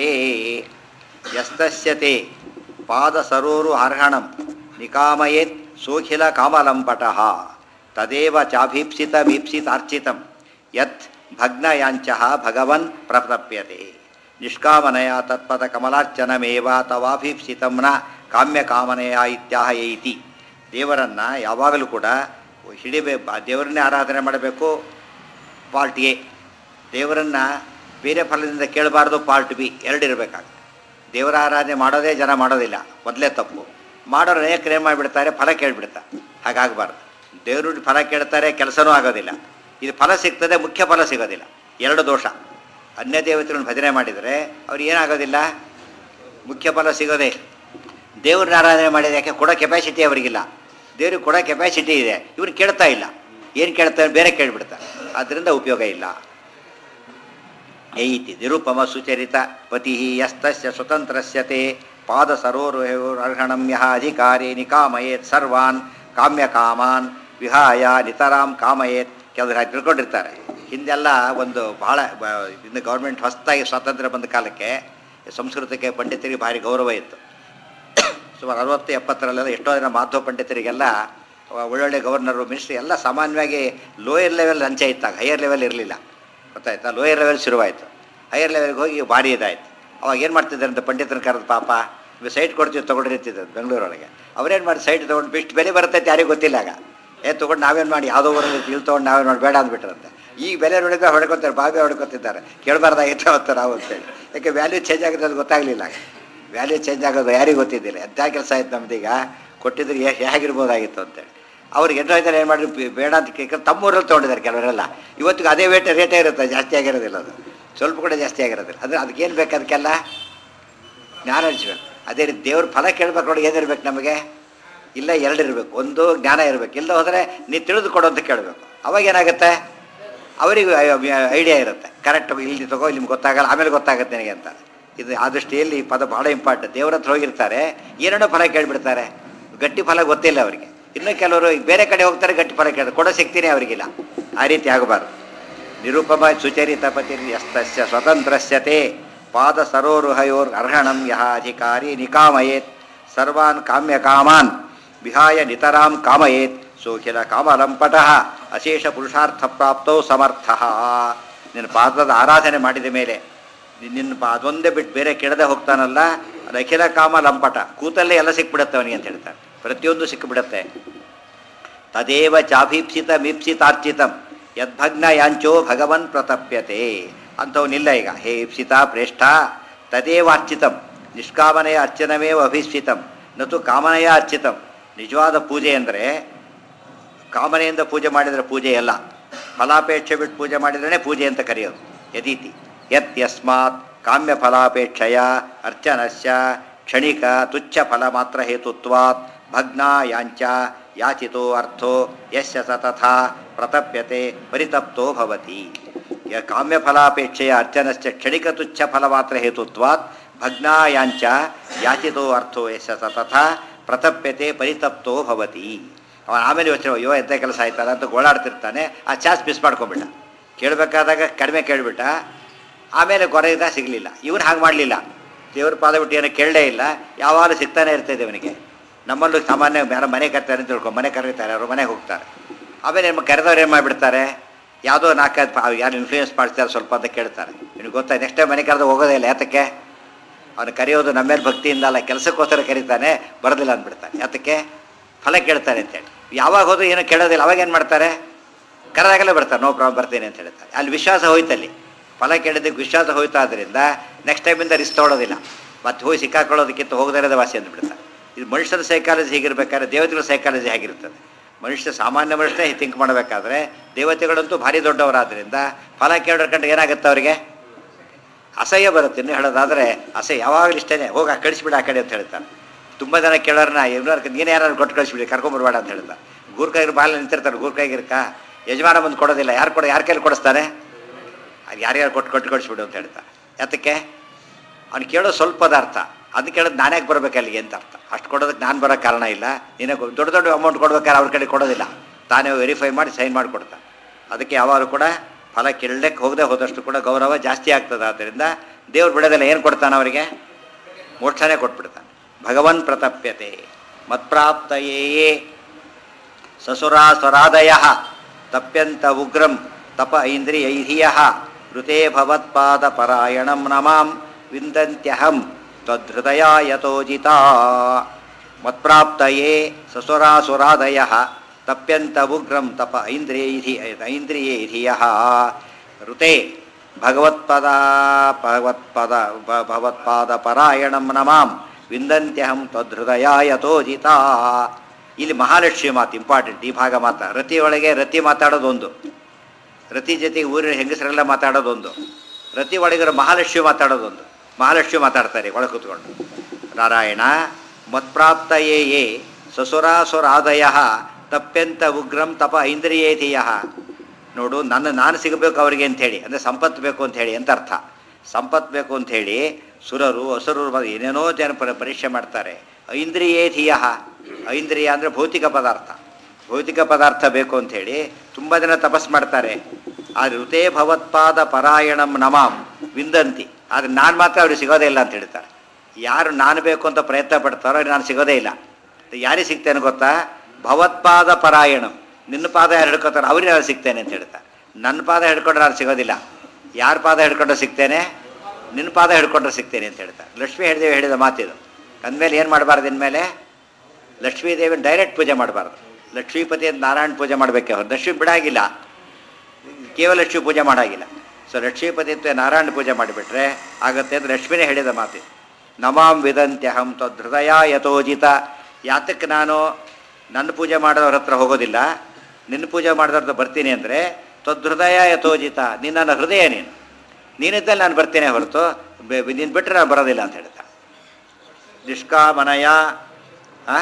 ಯಸ್ತಸ್ಯತೆ ಪಾದ ಸರೋರು ಅರ್ಹಣಂ ನಿಕಾಮಯೇತ್ ಸೋಖಿಲ ಕಾಮಲಂ ಪಟಃ ತದೇವ ಚಾಭೀಪ್ಸಿತಮೀಪ್ಸಿತಾರ್ಚಿತಂ ಯತ್ ಭಗ್ನಯಾಂಚ ಭಗವನ್ ಪ್ರತಪ್ಯತೆ ನಿಷ್ಕಾಮನೆಯ ತತ್ಪದ ಕಮಲಾರ್ಚನಮೇವ ತವಾಭೀಪ್ಸಿತಂ ನ ಕಾಮ್ಯ ಕಾಮನೆಯ ಇತ್ಯಾಹ ಐತಿ ದೇವರನ್ನು ಯಾವಾಗಲೂ ಕೂಡ ಹಿಡಿಬೇಕು ದೇವರನ್ನೇ ಆರಾಧನೆ ಮಾಡಬೇಕು ಪಾರ್ಟ್ ಎ ದೇವರನ್ನು ಬೇರೆ ಫಲದಿಂದ ಕೇಳಬಾರ್ದು ಪಾರ್ಟ್ ಬಿ ಎರಡು ಇರಬೇಕಾಗುತ್ತೆ ದೇವರ ಆರಾಧನೆ ಮಾಡೋದೇ ಜನ ಮಾಡೋದಿಲ್ಲ ಮೊದಲೇ ತಪ್ಪು ಮಾಡೋರು ಅನೇಕರು ಏನು ಮಾಡಿಬಿಡ್ತಾರೆ ಫಲ ಕೇಳಿಬಿಡ್ತಾರೆ ಹಾಗಾಗಬಾರ್ದು ದೇವರು ಫಲ ಕೇಳ್ತಾರೆ ಕೆಲಸನೂ ಆಗೋದಿಲ್ಲ ಇದು ಫಲ ಸಿಗ್ತದೆ ಮುಖ್ಯ ಫಲ ಸಿಗೋದಿಲ್ಲ ಎರಡು ದೋಷ ಅನ್ಯ ದೇವತೆಗಳನ್ನು ಭಜನೆ ಮಾಡಿದರೆ ಅವ್ರಿಗೆ ಏನಾಗೋದಿಲ್ಲ ಮುಖ್ಯ ಫಲ ಸಿಗೋದೇ ಇಲ್ಲ ದೇವ್ರನ್ನ ಆರಾಧನೆ ಮಾಡಿದ ಯಾಕೆ ಕೊಡೋ ಕೆಪಾಸಿಟಿ ಅವರಿಗಿಲ್ಲ ದೇವ್ರಿಗೆ ಕೊಡೋ ಕೆಪಾಸಿಟಿ ಇದೆ ಇವ್ರು ಕೇಳ್ತಾ ಇಲ್ಲ ಏನು ಕೇಳ್ತಾರೆ ಬೇರೆ ಕೇಳಿಬಿಡ್ತಾರೆ ಆದ್ದರಿಂದ ಉಪಯೋಗ ಇಲ್ಲ ಏತಿ ನಿರುಪಮ ಸುಚರಿತ ಪತಿ ಯಸ್ತಸ್ಯ ಸ್ವತಂತ್ರಸ್ಯತೆ ಪಾದ ಸರೋರ್ಹಣಂ ಯಹ ಅಧಿಕಾರಿ ನಿಕಾಮಯೇತ್ ಸರ್ವಾನ್ ಕಾಮ್ಯ ಕಾಮಾನ್ ವಿಹಾಯ ನಿತರಾಂ ಕಾಮಯೇತ್ ಕೆಲವರು ಹಾಗೆ ತಿಳ್ಕೊಂಡಿರ್ತಾರೆ ಹಿಂದೆಲ್ಲ ಒಂದು ಭಾಳ ಬ- ಇನ್ನು ಗೌರ್ಮೆಂಟ್ ಹೊಸದಾಗಿ ಸ್ವಾತಂತ್ರ್ಯ ಬಂದ ಕಾಲಕ್ಕೆ ಸಂಸ್ಕೃತಕ್ಕೆ ಪಂಡಿತರಿಗೆ ಭಾರಿ ಗೌರವ ಇತ್ತು ಸುಮಾರು ಅರವತ್ತು ಎಪ್ಪತ್ತರಲ್ಲೆಲ್ಲ ಎಷ್ಟೋ ಜನ ಮಾಧವ ಪಂಡಿತರಿಗೆಲ್ಲ ಒಳ್ಳೊಳ್ಳೆ ಗವರ್ನರು ಮಿನಿಸ್ಟ್ರಿ ಎಲ್ಲ ಸಾಮಾನ್ಯವಾಗಿ ಲೋಯರ್ ಲೆವೆಲ್ ಲಂಚ ಇತ್ತಾಗ ಹೈಯರ್ ಲೆವೆಲ್ ಇರಲಿಲ್ಲ ಗೊತ್ತಾಯ್ತಾ ಲೋಯರ್ ಲೆವೆಲ್ ಶುರುವಾಯಿತು ಹೈಯರ್ ಲೆವೆಲ್ಗೆ ಹೋಗಿ ಭಾರಿ ಇದಾಯಿತು ಅವಾಗ ಏನು ಮಾಡ್ತಿದ್ದಾರೆ ಅಂತ ಪಂಡಿತನ ಕರೆದು ಪಾಪ ಇವು ಸೈಟ್ ಕೊಡ್ತೀವಿ ತೊಗೊಂಡ್ರಿ ಅಂತಿದ್ದಾರೆ ಬೆಂಗಳೂರೊಳಗೆ ಅವ್ರೇನು ಮಾಡಿ ಸೈಟ್ ತೊಗೊಂಡು ಇಷ್ಟು ಬೆಲೆ ಬರ್ತೈತೆ ಯಾರಿಗೂ ಗೊತ್ತಿಲ್ಲ ಆಗ ಏ ತೊಗೊಂಡು ನಾವೇನು ಮಾಡಿ ಯಾವುದೋ ಊರಲ್ಲಿ ಇಲ್ಲಿ ತೊಗೊಂಡು ನಾವೇನು ಮಾಡಿ ಬೇಡ ಅಂದ್ಬಿಟ್ರಂತೆ ಈಗ ಬೆಲೆ ನೋಡಿದ್ರೆ ಹೊಡ್ಕೊತಾರೆ ಬಾಬೆ ಹೊಡ್ಕೊತಿದ್ದಾರೆ ಕೇಳಬಾರ್ದಾಗಿತ್ತು ಅವತ್ತು ನಾವು ಅಂತೇಳಿ ಯಾಕೆ ವ್ಯಾಲ್ಯೂ ಚೇಂಜ್ ಆಗಿದೆ ಅದು ಗೊತ್ತಾಗಲಿಲ್ಲ ವ್ಯಾಲ್ಯೂ ಚೇಂಜ್ ಆಗೋದು ಯಾರಿಗೂ ಗೊತ್ತಿದ್ದಿಲ್ಲ ಎಂಥ ಕೆಲಸ ಆಯ್ತು ನಮ್ದೀಗ ಕೊಟ್ಟಿದ್ರೆ ಎಷ್ಟು ಹೇಗಿರ್ಬೋದಾಗಿತ್ತು ಅಂತೇಳಿ ಅವ್ರಿಗೆ ಎಂಟು ಹೋಯ್ತಾರೆ ಏನು ಮಾಡಿ ಬೇ- ಬೇಡ ಅಂತ ಕೇಳ್ಕೊಂಡು ತಮ್ಮೂರಲ್ಲಿ ತೊಗೊಂಡಿದ್ದಾರೆ ಕೆಲವರೆಲ್ಲ ಇವತ್ತಿಗೆ ಅದೇ ವೇಟ್ ರೇಟೇ ಇರುತ್ತೆ ಜಾಸ್ತಿ ಆಗಿರೋದಿಲ್ಲ ಅದು ಸ್ವಲ್ಪ ಕೂಡ ಜಾಸ್ತಿ ಆಗಿರೋದಿಲ್ಲ ಅಂದರೆ ಅದಕ್ಕೇನು ಬೇಕು ಅದಕ್ಕೆಲ್ಲ ಜ್ಞಾನ ಹಂಚ್ಬೇಕು ಅದೇ ರೀತಿ ದೇವ್ರ ಫಲ ಕೇಳ್ಬೇಕು ನೋಡಿ ಏನಿರ್ಬೇಕು ನಮಗೆ ಇಲ್ಲ ಎರಡು ಇರಬೇಕು ಒಂದು ಜ್ಞಾನ ಇರಬೇಕು ಇಲ್ಲ ಹೋದರೆ ನೀ ತಿಳಿದು ಕೊಡು ಅಂತ ಕೇಳಬೇಕು ಅವಾಗ ಏನಾಗುತ್ತೆ ಅವರಿಗೂ ಐಡಿಯಾ ಇರುತ್ತೆ ಕರೆಕ್ಟ್ ಇಲ್ಲಿ ತಗೋ ನಿಮ್ಗೆ ಗೊತ್ತಾಗಲ್ಲ ಆಮೇಲೆ ಗೊತ್ತಾಗುತ್ತೆ ನನಗೆ ಅಂತ ಇದು ಆ ದೃಷ್ಟಿಯಲ್ಲಿ ಈ ಪದ ಭಾಳ ಇಂಪಾರ್ಟೆಂಟ್ ದೇವ್ರ ಹತ್ರ ಹೋಗಿರ್ತಾರೆ ಏನೇನೋ ಫಲ ಕೇಳಿಬಿಡ್ತಾರೆ ಗಟ್ಟಿ ಫಲ ಗೊತ್ತಿಲ್ಲ ಅವರಿಗೆ ಇನ್ನು ಕೆಲವರು ಈಗ ಬೇರೆ ಕಡೆ ಹೋಗ್ತಾರೆ ಗಟ್ಟಿ ಫಲ ಕೇಳ್ತಾರೆ ಕೊಡೋ ಶಕ್ತಿನೇ ಅವರಿಗಿಲ್ಲ ಆ ರೀತಿ ಆಗಬಾರ್ದು ನಿರುಪಮ ಸುಚರಿತ ಪತಿರ್ಯಸ್ತಸ್ಯ ಸ್ವತಂತ್ರಸ್ಯತೆ ಪಾದ ಸರೋರುಹಯೋರ್ ಅರ್ಹಣಂ ಯಹ ಅಧಿಕಾರಿ ನಿಕಾಮಯೇತ್ ಸರ್ವಾನ್ ಕಾಮ್ಯ ಕಾಮಾನ್ ವಿಹಾಯ ನಿತರಾಂ ಕಾಮಯೇತ್ ಸೋಖಿಲ ಕಾಮಲಂಪಟಃ ಅಶೇಷ ಪುರುಷಾರ್ಥ ಪ್ರಾಪ್ತೋ ಸಮರ್ಥ ನಿನ್ನ ಪಾದದ ಆರಾಧನೆ ಮಾಡಿದ ಮೇಲೆ ನಿನ್- ನಿನ್ನ ಪಾ ಅದೊಂದೇ ಬಿಟ್ಟು ಬೇರೆ ಕೆಡದೆ ಹೋಗ್ತಾನಲ್ಲ ಅದು ಅಖಿಲ ಕಾಮ ಲಂಪಟ ಕೂತಲ್ಲೇ ಎಲ್ಲ ಸಿಕ್ಬಿಡುತ್ತೆ ಅವನಿಗೆ ಅಂತ ಹೇಳ್ತಾರೆ ಪ್ರತಿಯೊಂದು ಸಿಕ್ಕಿಬಿಡುತ್ತೆ ತದೇವ ಚಾಭೀಪ್ಸಿತ ಮೀಪ್ಸಿತಾರ್ಚಿತಂ ಯದ್ಭಗ್ನ ಯಾಂಚೋ ಭಗವನ್ ಪ್ರತಪ್ಯತೆ ಅಂಥವನಿಲ್ಲ ಈಗ ಹೇ ಇಪ್ಸಿತ ಪ್ರೇಷ್ಠ ತದೇವ ಅರ್ಚಿತಂ ನಿಷ್ಕಾಮನೆಯ ಅರ್ಚನಮೇವ ಅಭಿಸ್ಫಿತಂ ನತು ಕಾಮನೆಯ ಅರ್ಚಿತಂ ನಿಜವಾದ ಪೂಜೆ ಅಂದರೆ ಕಾಮನೆಯಿಂದ ಪೂಜೆ ಮಾಡಿದರೆ ಪೂಜೆ ಅಲ್ಲ ಫಲಾಪೇಕ್ಷೆ ಬಿಟ್ಟು ಪೂಜೆ ಮಾಡಿದ್ರೇ ಪೂಜೆ ಅಂತ ಕರೆಯೋದು ಯದೀತಿ ಯತ್ ಯಸ್ಮಾತ್ ಕಾಮ್ಯ ಫಲಾಪೇಕ್ಷೆಯ ಅರ್ಚನಸ್ಯ ಕ್ಷಣಿಕ ತುಚ್ಛ ಫಲ ಮಾತ್ರ ಹೇತುತ್ವಾತ್ ಭಗ್ನ ಯಾಂಚ ಯಾಚಿತೋ ಅರ್ಥೋ ಯಸ್ಯ ಸ ತಥಾ ಪ್ರತಪ್ಯತೆ ಪರಿತಪ್ತೋ ಭವತಿ ಯ ಕಾಮ್ಯ ಫಲಾಪೇಕ್ಷೆಯ ಅರ್ಚನಸ್ಯ ಕ್ಷಣಿಕ ತುಚ್ಛ ಫಲ ಮಾತ್ರ ಹೇತುತ್ವಾತ್ ಭಗ್ನ ಯಾಂಚ ಯಾಚಿತೋ ಅರ್ಥೋ ಯಸ್ಯ ಸ ತಥಾ ಪ್ರತಪ್ಯತೆ ಪರಿತಪ್ತೋ ಭವತಿ ಅವನು ಆಮೇಲೆ ಯೋಚನೆ ಅಯ್ಯೋ ಎಂಥ ಕೆಲಸ ಆಯ್ತಲ್ಲ ಅಂತ ಗೋಳಾಡ್ತಿರ್ತಾನೆ ಆ ಚಾನ್ಸ್ ಮಿಸ್ ಮಾಡ್ಕೊಂಬಿಟ್ಟ ಕೇಳಬೇಕಾದಾಗ ಕಡಿಮೆ ಕೇಳಿಬಿಟ್ಟ ಆಮೇಲೆ ಕೊರೆಯಿಂದ ಸಿಗಲಿಲ್ಲ ಇವನು ಹಾಗೆ ಮಾಡಲಿಲ್ಲ ದೇವ್ರ ಪಾದ ಬಿಟ್ಟು ಏನೋ ಕೇಳಲೇ ಇಲ್ಲ ಯಾವಾಗಲೂ ಸಿಗ್ತಾನೆ ಇರ್ತದೆ ಇವನಿಗೆ ನಮ್ಮಲ್ಲೂ ಸಾಮಾನ್ಯ ಯಾರೋ ಮನೆ ಕರ್ತಾರೆ ಅಂತ ತಿಳ್ಕೊ ಮನೆ ಕರೀತಾರೆ ಅವರು ಮನೆಗೆ ಹೋಗ್ತಾರೆ ಆಮೇಲೆ ನಿಮ್ಮ ಕರೆದವ್ರು ಏನು ಮಾಡಿಬಿಡ್ತಾರೆ ಯಾವುದೋ ನಾಲ್ಕೈದು ಪಾ ಯಾರು ಇನ್ಫ್ಲೂಯೆನ್ಸ್ ಮಾಡ್ತಾರೆ ಸ್ವಲ್ಪ ಅಂತ ಕೇಳ್ತಾರೆ ನಿನಗೆ ಗೊತ್ತಾ ನೆಕ್ಸ್ಟ್ ಟೈಮ್ ಮನೆ ಕರೆದು ಹೋಗೋದೇ ಇಲ್ಲ ಯಾತಕ್ಕೆ ಅವನು ಕರೆಯೋದು ನಮ್ಮ ಮೇಲೆ ಭಕ್ತಿಯಿಂದ ಅಲ್ಲ ಕೆಲಸಕ್ಕೋಸ್ಕರ ಕರೀತಾನೆ ಬರೋದಿಲ್ಲ ಅಂದ್ಬಿಡ್ತಾನೆ ಯಾತಕ್ಕೆ ಫಲ ಕೇಳ್ತಾರೆ ಅಂತೇಳಿ ಯಾವಾಗ ಹೋದ್ರೂ ಏನೂ ಕೇಳೋದಿಲ್ಲ ಅವಾಗ ಏನು ಮಾಡ್ತಾರೆ ಕರೆದಾಗಲೇ ಬರ್ತಾರೆ ನೋ ಪ್ರಾಬ್ಲಮ್ ಬರ್ತೀನಿ ಅಂತ ಹೇಳ್ತಾರೆ ಅಲ್ಲಿ ವಿಶ್ವಾಸ ಹೋಯ್ತಲ್ಲಿ ಫಲ ಕೇಳಿದ್ದಕ್ಕೆ ವಿಶ್ವಾಸ ಹೋಯ್ತು ಆದ್ದರಿಂದ ನೆಕ್ಸ್ಟ್ ಟೈಮಿಂದ ರಿಸ್ಕ್ ತೊಗೊಳೋದಿಲ್ಲ ಮತ್ತೆ ಹೋಗಿ ಸಿಕ್ಕಾಕೊಳ್ಳೋದಕ್ಕಿಂತ ಹೋಗದೇ ಇರೋದೇ ವಾಸಿ ಅಂದ್ಬಿಡ್ತಾರೆ ಇದು ಮನುಷ್ಯನ ಸೈಕಾಲಜಿ ಹೀಗಿರ್ಬೇಕಾದ್ರೆ ದೇವತೆಗಳ ಸೈಕಾಲಜಿ ಹೇಗಿರ್ತದೆ ಮನುಷ್ಯ ಸಾಮಾನ್ಯ ಮನುಷ್ಯನೇ ಥಿಂಕ್ ಮಾಡಬೇಕಾದ್ರೆ ದೇವತೆಗಳಂತೂ ಭಾರಿ ದೊಡ್ಡವರಾದ್ರಿಂದ ಫಲ ಕೇಳೋರ್ ಕಂಡು ಏನಾಗುತ್ತೆ ಅವರಿಗೆ ಅಸಹ್ಯ ಬರುತ್ತೆ ಇನ್ನು ಹೇಳೋದಾದರೆ ಅಸಹ್ಯ ಯಾವಾಗಲೂ ಇಷ್ಟನೇ ಹೋಗಿ ಕಳಿಸ್ಬಿಡ ಆ ಕಡೆ ಅಂತ ಹೇಳ್ತಾನೆ ತುಂಬ ಜನ ಕೇಳೋರನ್ನ ಇವ್ರನ್ನ ನೀನು ಯಾರು ಕೊಟ್ಟು ಕಳಿಸ್ಬಿಡಿ ಕರ್ಕೊಂಬರ್ಬೇಡ ಅಂತ ಹೇಳ್ತಾರೆ ಗೂರ್ಕಾಯಿರು ಬಾಲ ನಿಂತಿರ್ತಾರೆ ಗೂರ್ಕಾಯಿಗಿರ್ಕ ಯಜಮಾನ ಬಂದು ಕೊಡೋದಿಲ್ಲ ಯಾರು ಕೊಡ ಯಾರ ಕೈಲಿ ಕೊಡಿಸ್ತಾನೆ ಅದು ಯಾರ್ಯಾರು ಕೊಟ್ಟು ಕೊಟ್ಟು ಕಳಿಸ್ಬಿಡು ಅಂತ ಹೇಳ್ತಾರೆ ಯಾತಕ್ಕೆ ಅವ್ನು ಕೇಳೋ ಸ್ವಲ್ಪ ಪದಾರ್ಥ ಅದು ಕೇಳೋದು ನಾನೇ ಬರ್ಬೇಕು ಅಲ್ಲಿಗೆ ಅಂತ ಅರ್ಥ ಅಷ್ಟು ಕೊಡೋದಕ್ಕೆ ನಾನು ಬರೋ ಕಾರಣ ಇಲ್ಲ ನೀನೇ ಕೊ- ದೊಡ್ಡ ದೊಡ್ಡ ಅಮೌಂಟ್ ಕೊಡ್ಬೇಕಾದ್ರೆ ಅವ್ರ ಕಡೆ ಕೊಡೋದಿಲ್ಲ ತಾನೇ ವೆರಿಫೈ ಮಾಡಿ ಸೈನ್ ಮಾಡಿ ಕೊಡ್ತಾನೆ ಅದಕ್ಕೆ ಯಾವಾಗಲೂ ಕೂಡ ಫಲ ಕೇಳಕ್ಕೆ ಹೋಗದೆ ಹೋದಷ್ಟು ಕೂಡ ಗೌರವ ಜಾಸ್ತಿ ಆಗ್ತದೆ ಆದ್ದರಿಂದ ದೇವ್ರು ಬಿಡೋದಿಲ್ಲ ಏನು ಕೊಡ್ತಾನೆ ಅವರಿಗೆ ಮೋಕ್ಷನೇ ಕೊಟ್ಬಿಡ್ತಾನೆ ಭಗವನ್ ಪ್ರತಪ್ಯತೆ ಮತ್ಪ್ರಾಪ್ತಯೇ ಸಸುರಾಸುರಾದಯ ತಪ್ಯಂತ ಉಗ್ರಂ ತಪ ಐಂದ್ರಿಯೈಧಿಯ ಋತೆ ಭವತ್ಪಾದ ಪರಾಯಣಂ ನಮಾಂ ವಿಂದಂತ್ಯಹಂ ತ್ವದ್ಹೃದಯ ಯತೋಜಿತಾ ಮತ್ಪ್ರಾಪ್ತಯೇ ಸಸುರಾಸುರಾದಯ ತಪ್ಯಂತ ಉಗ್ರಂ ತಪ ಐಂದ್ರಿಯೈಧಿ ಐಂದ್ರಿಯೈಧಿಯ ಋತೆ ಭಗವತ್ಪದ ಭಗವತ್ಪದ ಭ- ಭಗವತ್ಪಾದ ಪರಾಯಣಂ ನಮಾಂ ವಿಂದಂತ್ಯಹಂ ತ್ವದ್ಹೃದಯ ಯತೋಜಿತಾ ಇಲ್ಲಿ ಮಹಾಲಕ್ಷ್ಮಿ ಮಾತು ಇಂಪಾರ್ಟೆಂಟ್ ಈ ಭಾಗ ಮಾತ ರತಿಯೊಳಗೆ ರತಿ ಮಾತಾಡೋದೊಂದು ರತಿ ಜೊತೆಗೆ ಊರಿನ ಹೆಂಗಸರೆಲ್ಲ ಮಾತಾಡೋದೊಂದು ರತಿ ಒಳಗಿರೋ ಮಹಾಲಕ್ಷ್ಮಿ ಮಾತಾಡೋದೊಂದು ಮಹಾಲಕ್ಷ್ಮಿ ಮಾತಾಡ್ತಾರೆ ಒಳಗೆ ಕೂತ್ಕೊಂಡು ನಾರಾಯಣ ಮತ್ಪ್ರಾಪ್ತಯೇ ಯೇ ಸಸುರಾಸುರಾದಯ ತಪ್ಯಂತ ಉಗ್ರಂ ತಪ ಐಂದ್ರಿಯೇಧಿಯ ನೋಡು ನನ್ನ ನಾನು ಸಿಗಬೇಕು ಅವರಿಗೆ ಅಂಥೇಳಿ ಅಂದರೆ ಸಂಪತ್ತು ಬೇಕು ಅಂತ ಹೇಳಿ ಅಂತ ಅರ್ಥ ಸಂಪತ್ತು ಬೇಕು ಅಂತ ಹೇಳಿ ಸುರರು ಅಸುರರು ಬಂದು ಏನೇನೋ ಜನ ಪರ- ಪರೀಕ್ಷೆ ಮಾಡ್ತಾರೆ ಐಂದ್ರಿಯೇಧಿಯ ಐಂದ್ರಿಯ ಅಂದರೆ ಭೌತಿಕ ಪದಾರ್ಥ ಭೌತಿಕ ಪದಾರ್ಥ ಬೇಕು ಅಂಥೇಳಿ ತುಂಬ ಜನ ತಪಸ್ ಮಾಡ್ತಾರೆ ಆದರೆ ಋತೇ ಭವತ್ಪಾದ ಪರಾಯಣಂ ನಮಾಂ ವಿಂದಂತಿ ಆದರೆ ನಾನು ಮಾತ್ರ ಅವ್ರಿಗೆ ಸಿಗೋದೇ ಇಲ್ಲ ಅಂತ ಹೇಳ್ತಾರೆ ಯಾರು ನಾನು ಬೇಕು ಅಂತ ಪ್ರಯತ್ನ ಪಡ್ತಾರೋ ಅವ್ರಿಗೆ ನಾನು ಸಿಗೋದೇ ಇಲ್ಲ ಯಾರಿಗೆ ಸಿಗ್ತೇನೆ ಗೊತ್ತಾ ಭವತ್ಪಾದ ಪರಾಯಣಂ ನಿನ್ನ ಪಾದ ಯಾರು ಹಿಡ್ಕೋತಾರೆ ಅವ್ರಿಗೆ ನಾನು ಸಿಗ್ತೇನೆ ಅಂತ ಹೇಳ್ತಾರೆ ನನ್ನ ಪಾದ ಹಿಡ್ಕೊಂಡ್ರೆ ನಾನು ಸಿಗೋದಿಲ್ಲ ಯಾರ ಪಾದ ಹಿಡ್ಕೊಂಡ್ರೆ ಸಿಗ್ತೇನೆ ನಿನ್ನ ಪಾದ ಹಿಡ್ಕೊಂಡ್ರೆ ಸಿಗ್ತೇನೆ ಅಂತ ಹೇಳ್ತಾರೆ ಲಕ್ಷ್ಮೀ ಹೇಳಿದೇವಿ ಹೇಳಿದ ಮಾತಿದು ಅಂದಮೇಲೆ ಏನು ಮಾಡಬಾರ್ದು ಇನ್ಮೇಲೆ ಲಕ್ಷ್ಮೀ ದೇವಿನ ಡೈರೆಕ್ಟ್ ಪೂಜೆ ಮಾಡಬಾರ್ದು ಲಕ್ಷ್ಮೀಪತಿ ಅಂತ ನಾರಾಯಣ ಪೂಜೆ ಮಾಡಬೇಕೆ ಹೊರತು ಲಕ್ಷ್ಮಿ ಬಿಡಾಗಿಲ್ಲ ಕೇವಲ ಲಕ್ಷ್ಮಿ ಪೂಜೆ ಮಾಡಾಗಿಲ್ಲ ಸೊ ಲಕ್ಷ್ಮೀಪತಿ ಅಂತ ನಾರಾಯಣ ಪೂಜೆ ಮಾಡಿಬಿಟ್ರೆ ಆಗತ್ತೆ ಅಂತ ಲಕ್ಷ್ಮಿನೇ ಹೇಳಿದ ಮಾತು ನಮಾಂ ವಿದಂತ್ಯಹಂ ಹೃದಯ ಯಥೋಜಿತ ಯಾತಕ್ಕೆ ನಾನು ನನ್ನ ಪೂಜೆ ಮಾಡಿದವ್ರ ಹತ್ರ ಹೋಗೋದಿಲ್ಲ ನಿನ್ನ ಪೂಜೆ ಮಾಡಿದವ್ರ ಹತ್ರ ಬರ್ತೀನಿ ಅಂದರೆ ಹೃದಯ ಯಥೋಜಿತ ನೀನು ನನ್ನ ಹೃದಯ ನೀನು ನೀನಿದ್ದಲ್ಲಿ ನಾನು ಬರ್ತೀನಿ ಹೊರತು ನೀನು ಬಿಟ್ಟರೆ ನಾನು ಬರೋದಿಲ್ಲ ಅಂತ ಹೇಳ್ತಾ ನಿಷ್ಕಾಮನಯ ಆ?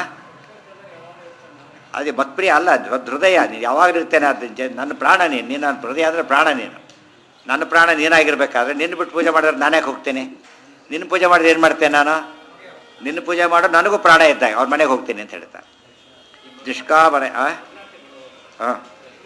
ಅದೇ ಮತ್ಪ್ರಿಯ ಅಲ್ಲ ಅದು ಹೃದಯ ನೀನು ಯಾವಾಗಲೂ ಇರ್ತೇನೆ ಅದು ಜ- ನನ್ನ ಪ್ರಾಣ ನೀನು ನೀನು ನನ್ನ ಹೃದಯ ಅಂದರೆ ಪ್ರಾಣ ನೀನು ನನ್ನ ಪ್ರಾಣ ನೀನಾಗಿರ್ಬೇಕಾದ್ರೆ ನಿನ್ನ ಬಿಟ್ಟು ಪೂಜೆ ಮಾಡಿದ್ರೆ ನಾನೇ ಹೋಗ್ತೇನೆ ನಿನ್ನ ಪೂಜೆ ಮಾಡಿದ್ರೆ ಏನು ಮಾಡ್ತೇನೆ ನಾನು ನಿನ್ನ ಪೂಜೆ ಮಾಡೋ ನನಗೂ ಪ್ರಾಣ ಇದ್ದಾಗ ಅವ್ರ ಮನೆಗೆ ಹೋಗ್ತೀನಿ ಅಂತ ಹೇಳ್ತಾರೆ ನಿಷ್ಕಾಮನೆ ಆ ಹಾಂ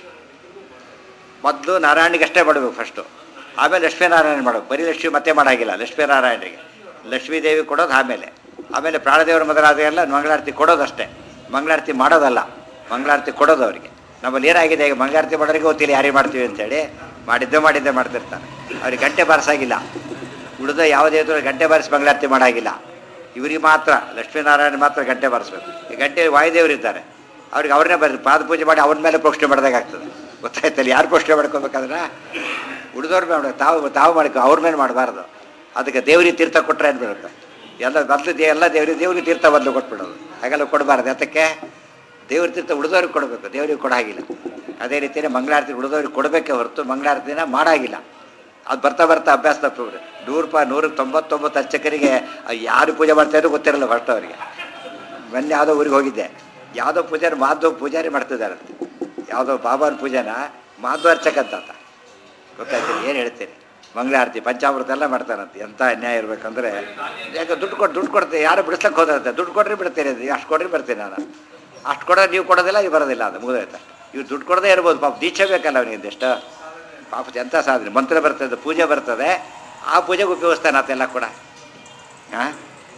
ಮೊದಲು ನಾರಾಯಣಿಗೆ ಅಷ್ಟೇ ಮಾಡಬೇಕು ಫಸ್ಟು ಆಮೇಲೆ ಲಕ್ಷ್ಮೀನಾರಾಯಣ ಮಾಡಬೇಕು ಬರೀ ಲಕ್ಷ್ಮಿ ಮತ್ತೆ ಮಾಡಾಗಿಲ್ಲ ಲಕ್ಷ್ಮೀನಾರಾಯಣರಿಗೆ ಲಕ್ಷ್ಮೀ ದೇವಿ ಕೊಡೋದು ಆಮೇಲೆ ಆಮೇಲೆ ಪ್ರಾಣದೇವರ ಮೊದಲಾದ ಎಲ್ಲ ಮಂಗಳಾರತಿ ಕೊಡೋದಷ್ಟೇ ಮಂಗಳಾರತಿ ಮಾಡೋದಲ್ಲ ಮಂಗಳಾರತಿ ಕೊಡೋದು ಅವರಿಗೆ ನಮ್ಮಲ್ಲಿ ಏನಾಗಿದೆ ಈಗ ಮಂಗಳಾರತಿ ಮಾಡೋರಿಗೆ ಗೊತ್ತಿಲ್ಲ ಯಾರಿಗೆ ಮಾಡ್ತೀವಿ ಅಂತೇಳಿ ಮಾಡಿದ್ದೆ ಮಾಡಿದ್ದೆ ಮಾಡ್ತಿರ್ತಾರೆ ಅವ್ರಿಗೆ ಗಂಟೆ ಬಾರಿಸಾಗಿಲ್ಲ ಉಳಿದ ಯಾವುದೇ ಇದ್ರೂ ಗಂಟೆ ಬಾರಿಸಿ ಮಂಗಳಾರತಿ ಮಾಡಾಗಿಲ್ಲ ಇವರಿಗೆ ಮಾತ್ರ ಲಕ್ಷ್ಮೀನಾರಾಯಣ ಮಾತ್ರ ಗಂಟೆ ಬಾರಿಸ್ಬೇಕು ಈ ಗಂಟೆ ವಾಯುದೇವರಿದ್ದಾರೆ ಅವ್ರಿಗೆ ಅವ್ರನ್ನೇ ಬರ್ ಪಾದ ಪೂಜೆ ಮಾಡಿ ಅವ್ರ ಮೇಲೆ ಪ್ರೋಕ್ಷಣೆ ಮಾಡ್ದಾಗ್ತದೆ ಗೊತ್ತಾಯ್ತಲ್ಲ ಯಾರು ಪ್ರೋಕ್ಷಣೆ ಮಾಡ್ಕೋಬೇಕಾದ್ರೆ ಉಳಿದವ್ರ ಮೇಲೆ ಮಾಡ್ಬೇಕು. ತಾವು ತಾವು ಮಾಡ್ಕೊ ಅವ್ರ ಮೇಲೆ ಮಾಡಬಾರ್ದು ಅದಕ್ಕೆ ದೇವ್ರಿಗೆ ತೀರ್ಥ ಕೊಟ್ಟರೆ ಅನ್ಬೇಕು ಎಲ್ಲ ಮೊದಲು ದೇ ಎಲ್ಲ ದೇವ್ರಿಗೆ ದೇವ್ರಿಗೆ ತೀರ್ಥ ಬದಲು ಕೊಟ್ಬಿಡೋದು ಹಾಗೆಲ್ಲ ಕೊಡಬಾರ್ದು ಯಾತಕ್ಕೆ ದೇವ್ರ ತೀರ್ಥ ಉಳಿದವ್ರಿಗೆ ಕೊಡಬೇಕು ದೇವ್ರಿಗೆ ಕೊಡಾಗಿಲ್ಲ ಅದೇ ರೀತಿಯೇ ಮಂಗಳಾರತಿ ಉಳಿದವ್ರಿಗೆ ಕೊಡಬೇಕೇ ಹೊರತು ಮಂಗಳಾರತಿನ ಮಾಡಾಗಿಲ್ಲ ಅದು ಬರ್ತಾ ಬರ್ತಾ ಅಭ್ಯಾಸ ತಪ್ಪಿಬಿಡು ನೂರು ರೂಪಾಯಿ ನೂರಕ್ಕೆ ತೊಂಬತ್ತೊಂಬತ್ತು ಅರ್ಚಕರಿಗೆ ಯಾರು ಪೂಜೆ ಮಾಡ್ತಾಯಿದ್ರು ಗೊತ್ತಿರಲ್ಲ ಫಸ್ಟ್ ಅವರಿಗೆ ಮೊನ್ನೆ ಯಾವುದೋ ಊರಿಗೆ ಹೋಗಿದ್ದೆ ಯಾವುದೋ ಪೂಜಾರಿ ಮಾಧವ ಪೂಜಾರಿ ಮಾಡ್ತಿದ್ದಾರಂತೆ ಯಾವುದೋ ಬಾಬಾನ ಪೂಜೆನ ಮಾಧವ ಅರ್ಚಕ ಅಂತ ಆತ. ಗೊತ್ತಾಯ್ತಿಲ್ಲ ಏನು ಹೇಳ್ತೀರಿ ಮಂಗಳಾರತಿ ಪಂಚಾಮೃತ ಎಲ್ಲ ಮಾಡ್ತಾರಂತೆ ಎಂಥ ಅನ್ಯಾಯ ಇರ್ಬೇಕಂದ್ರೆ ಯಾಕೆ ದುಡ್ಡು ಕೊಟ್ಟು ದುಡ್ಡು ಕೊಡ್ತೀವಿ ಯಾರು ಬಿಡಿಸ್ಲಕ್ಕೆ ಹೋದಂತೆ ದುಡ್ಡು ಕೊಡ್ರಿ ಬಿಡ್ತೀರಿ ಅದು ಅಷ್ಟು ಕೊಡ್ರಿ ಬರ್ತೀನಿ ನಾನು ಅಷ್ಟು ಕೊಡೋದು ನೀವು ಕೊಡೋದಿಲ್ಲ ಇದು ಬರೋದಿಲ್ಲ ಅದು ಮುಗಿದೋಯ್ತು ಇವ್ರು ದುಡ್ಡು ಕೊಡದೇ ಇರ್ಬೋದು ಪಾಪ ದೀಕ್ಷೆ ಬೇಕಲ್ಲ ಅವನಿಗೆ ಎಷ್ಟು ಪಾಪ ಎಂಥ ಸಾಧನೆ ಮಂತ್ರ ಬರ್ತದೆ ಪೂಜೆ ಬರ್ತದೆ ಆ ಪೂಜೆಗೆ ಉಪಯೋಗಿಸ್ತಾನೆ ಅದೆಲ್ಲ ಕೂಡ ಹಾಂ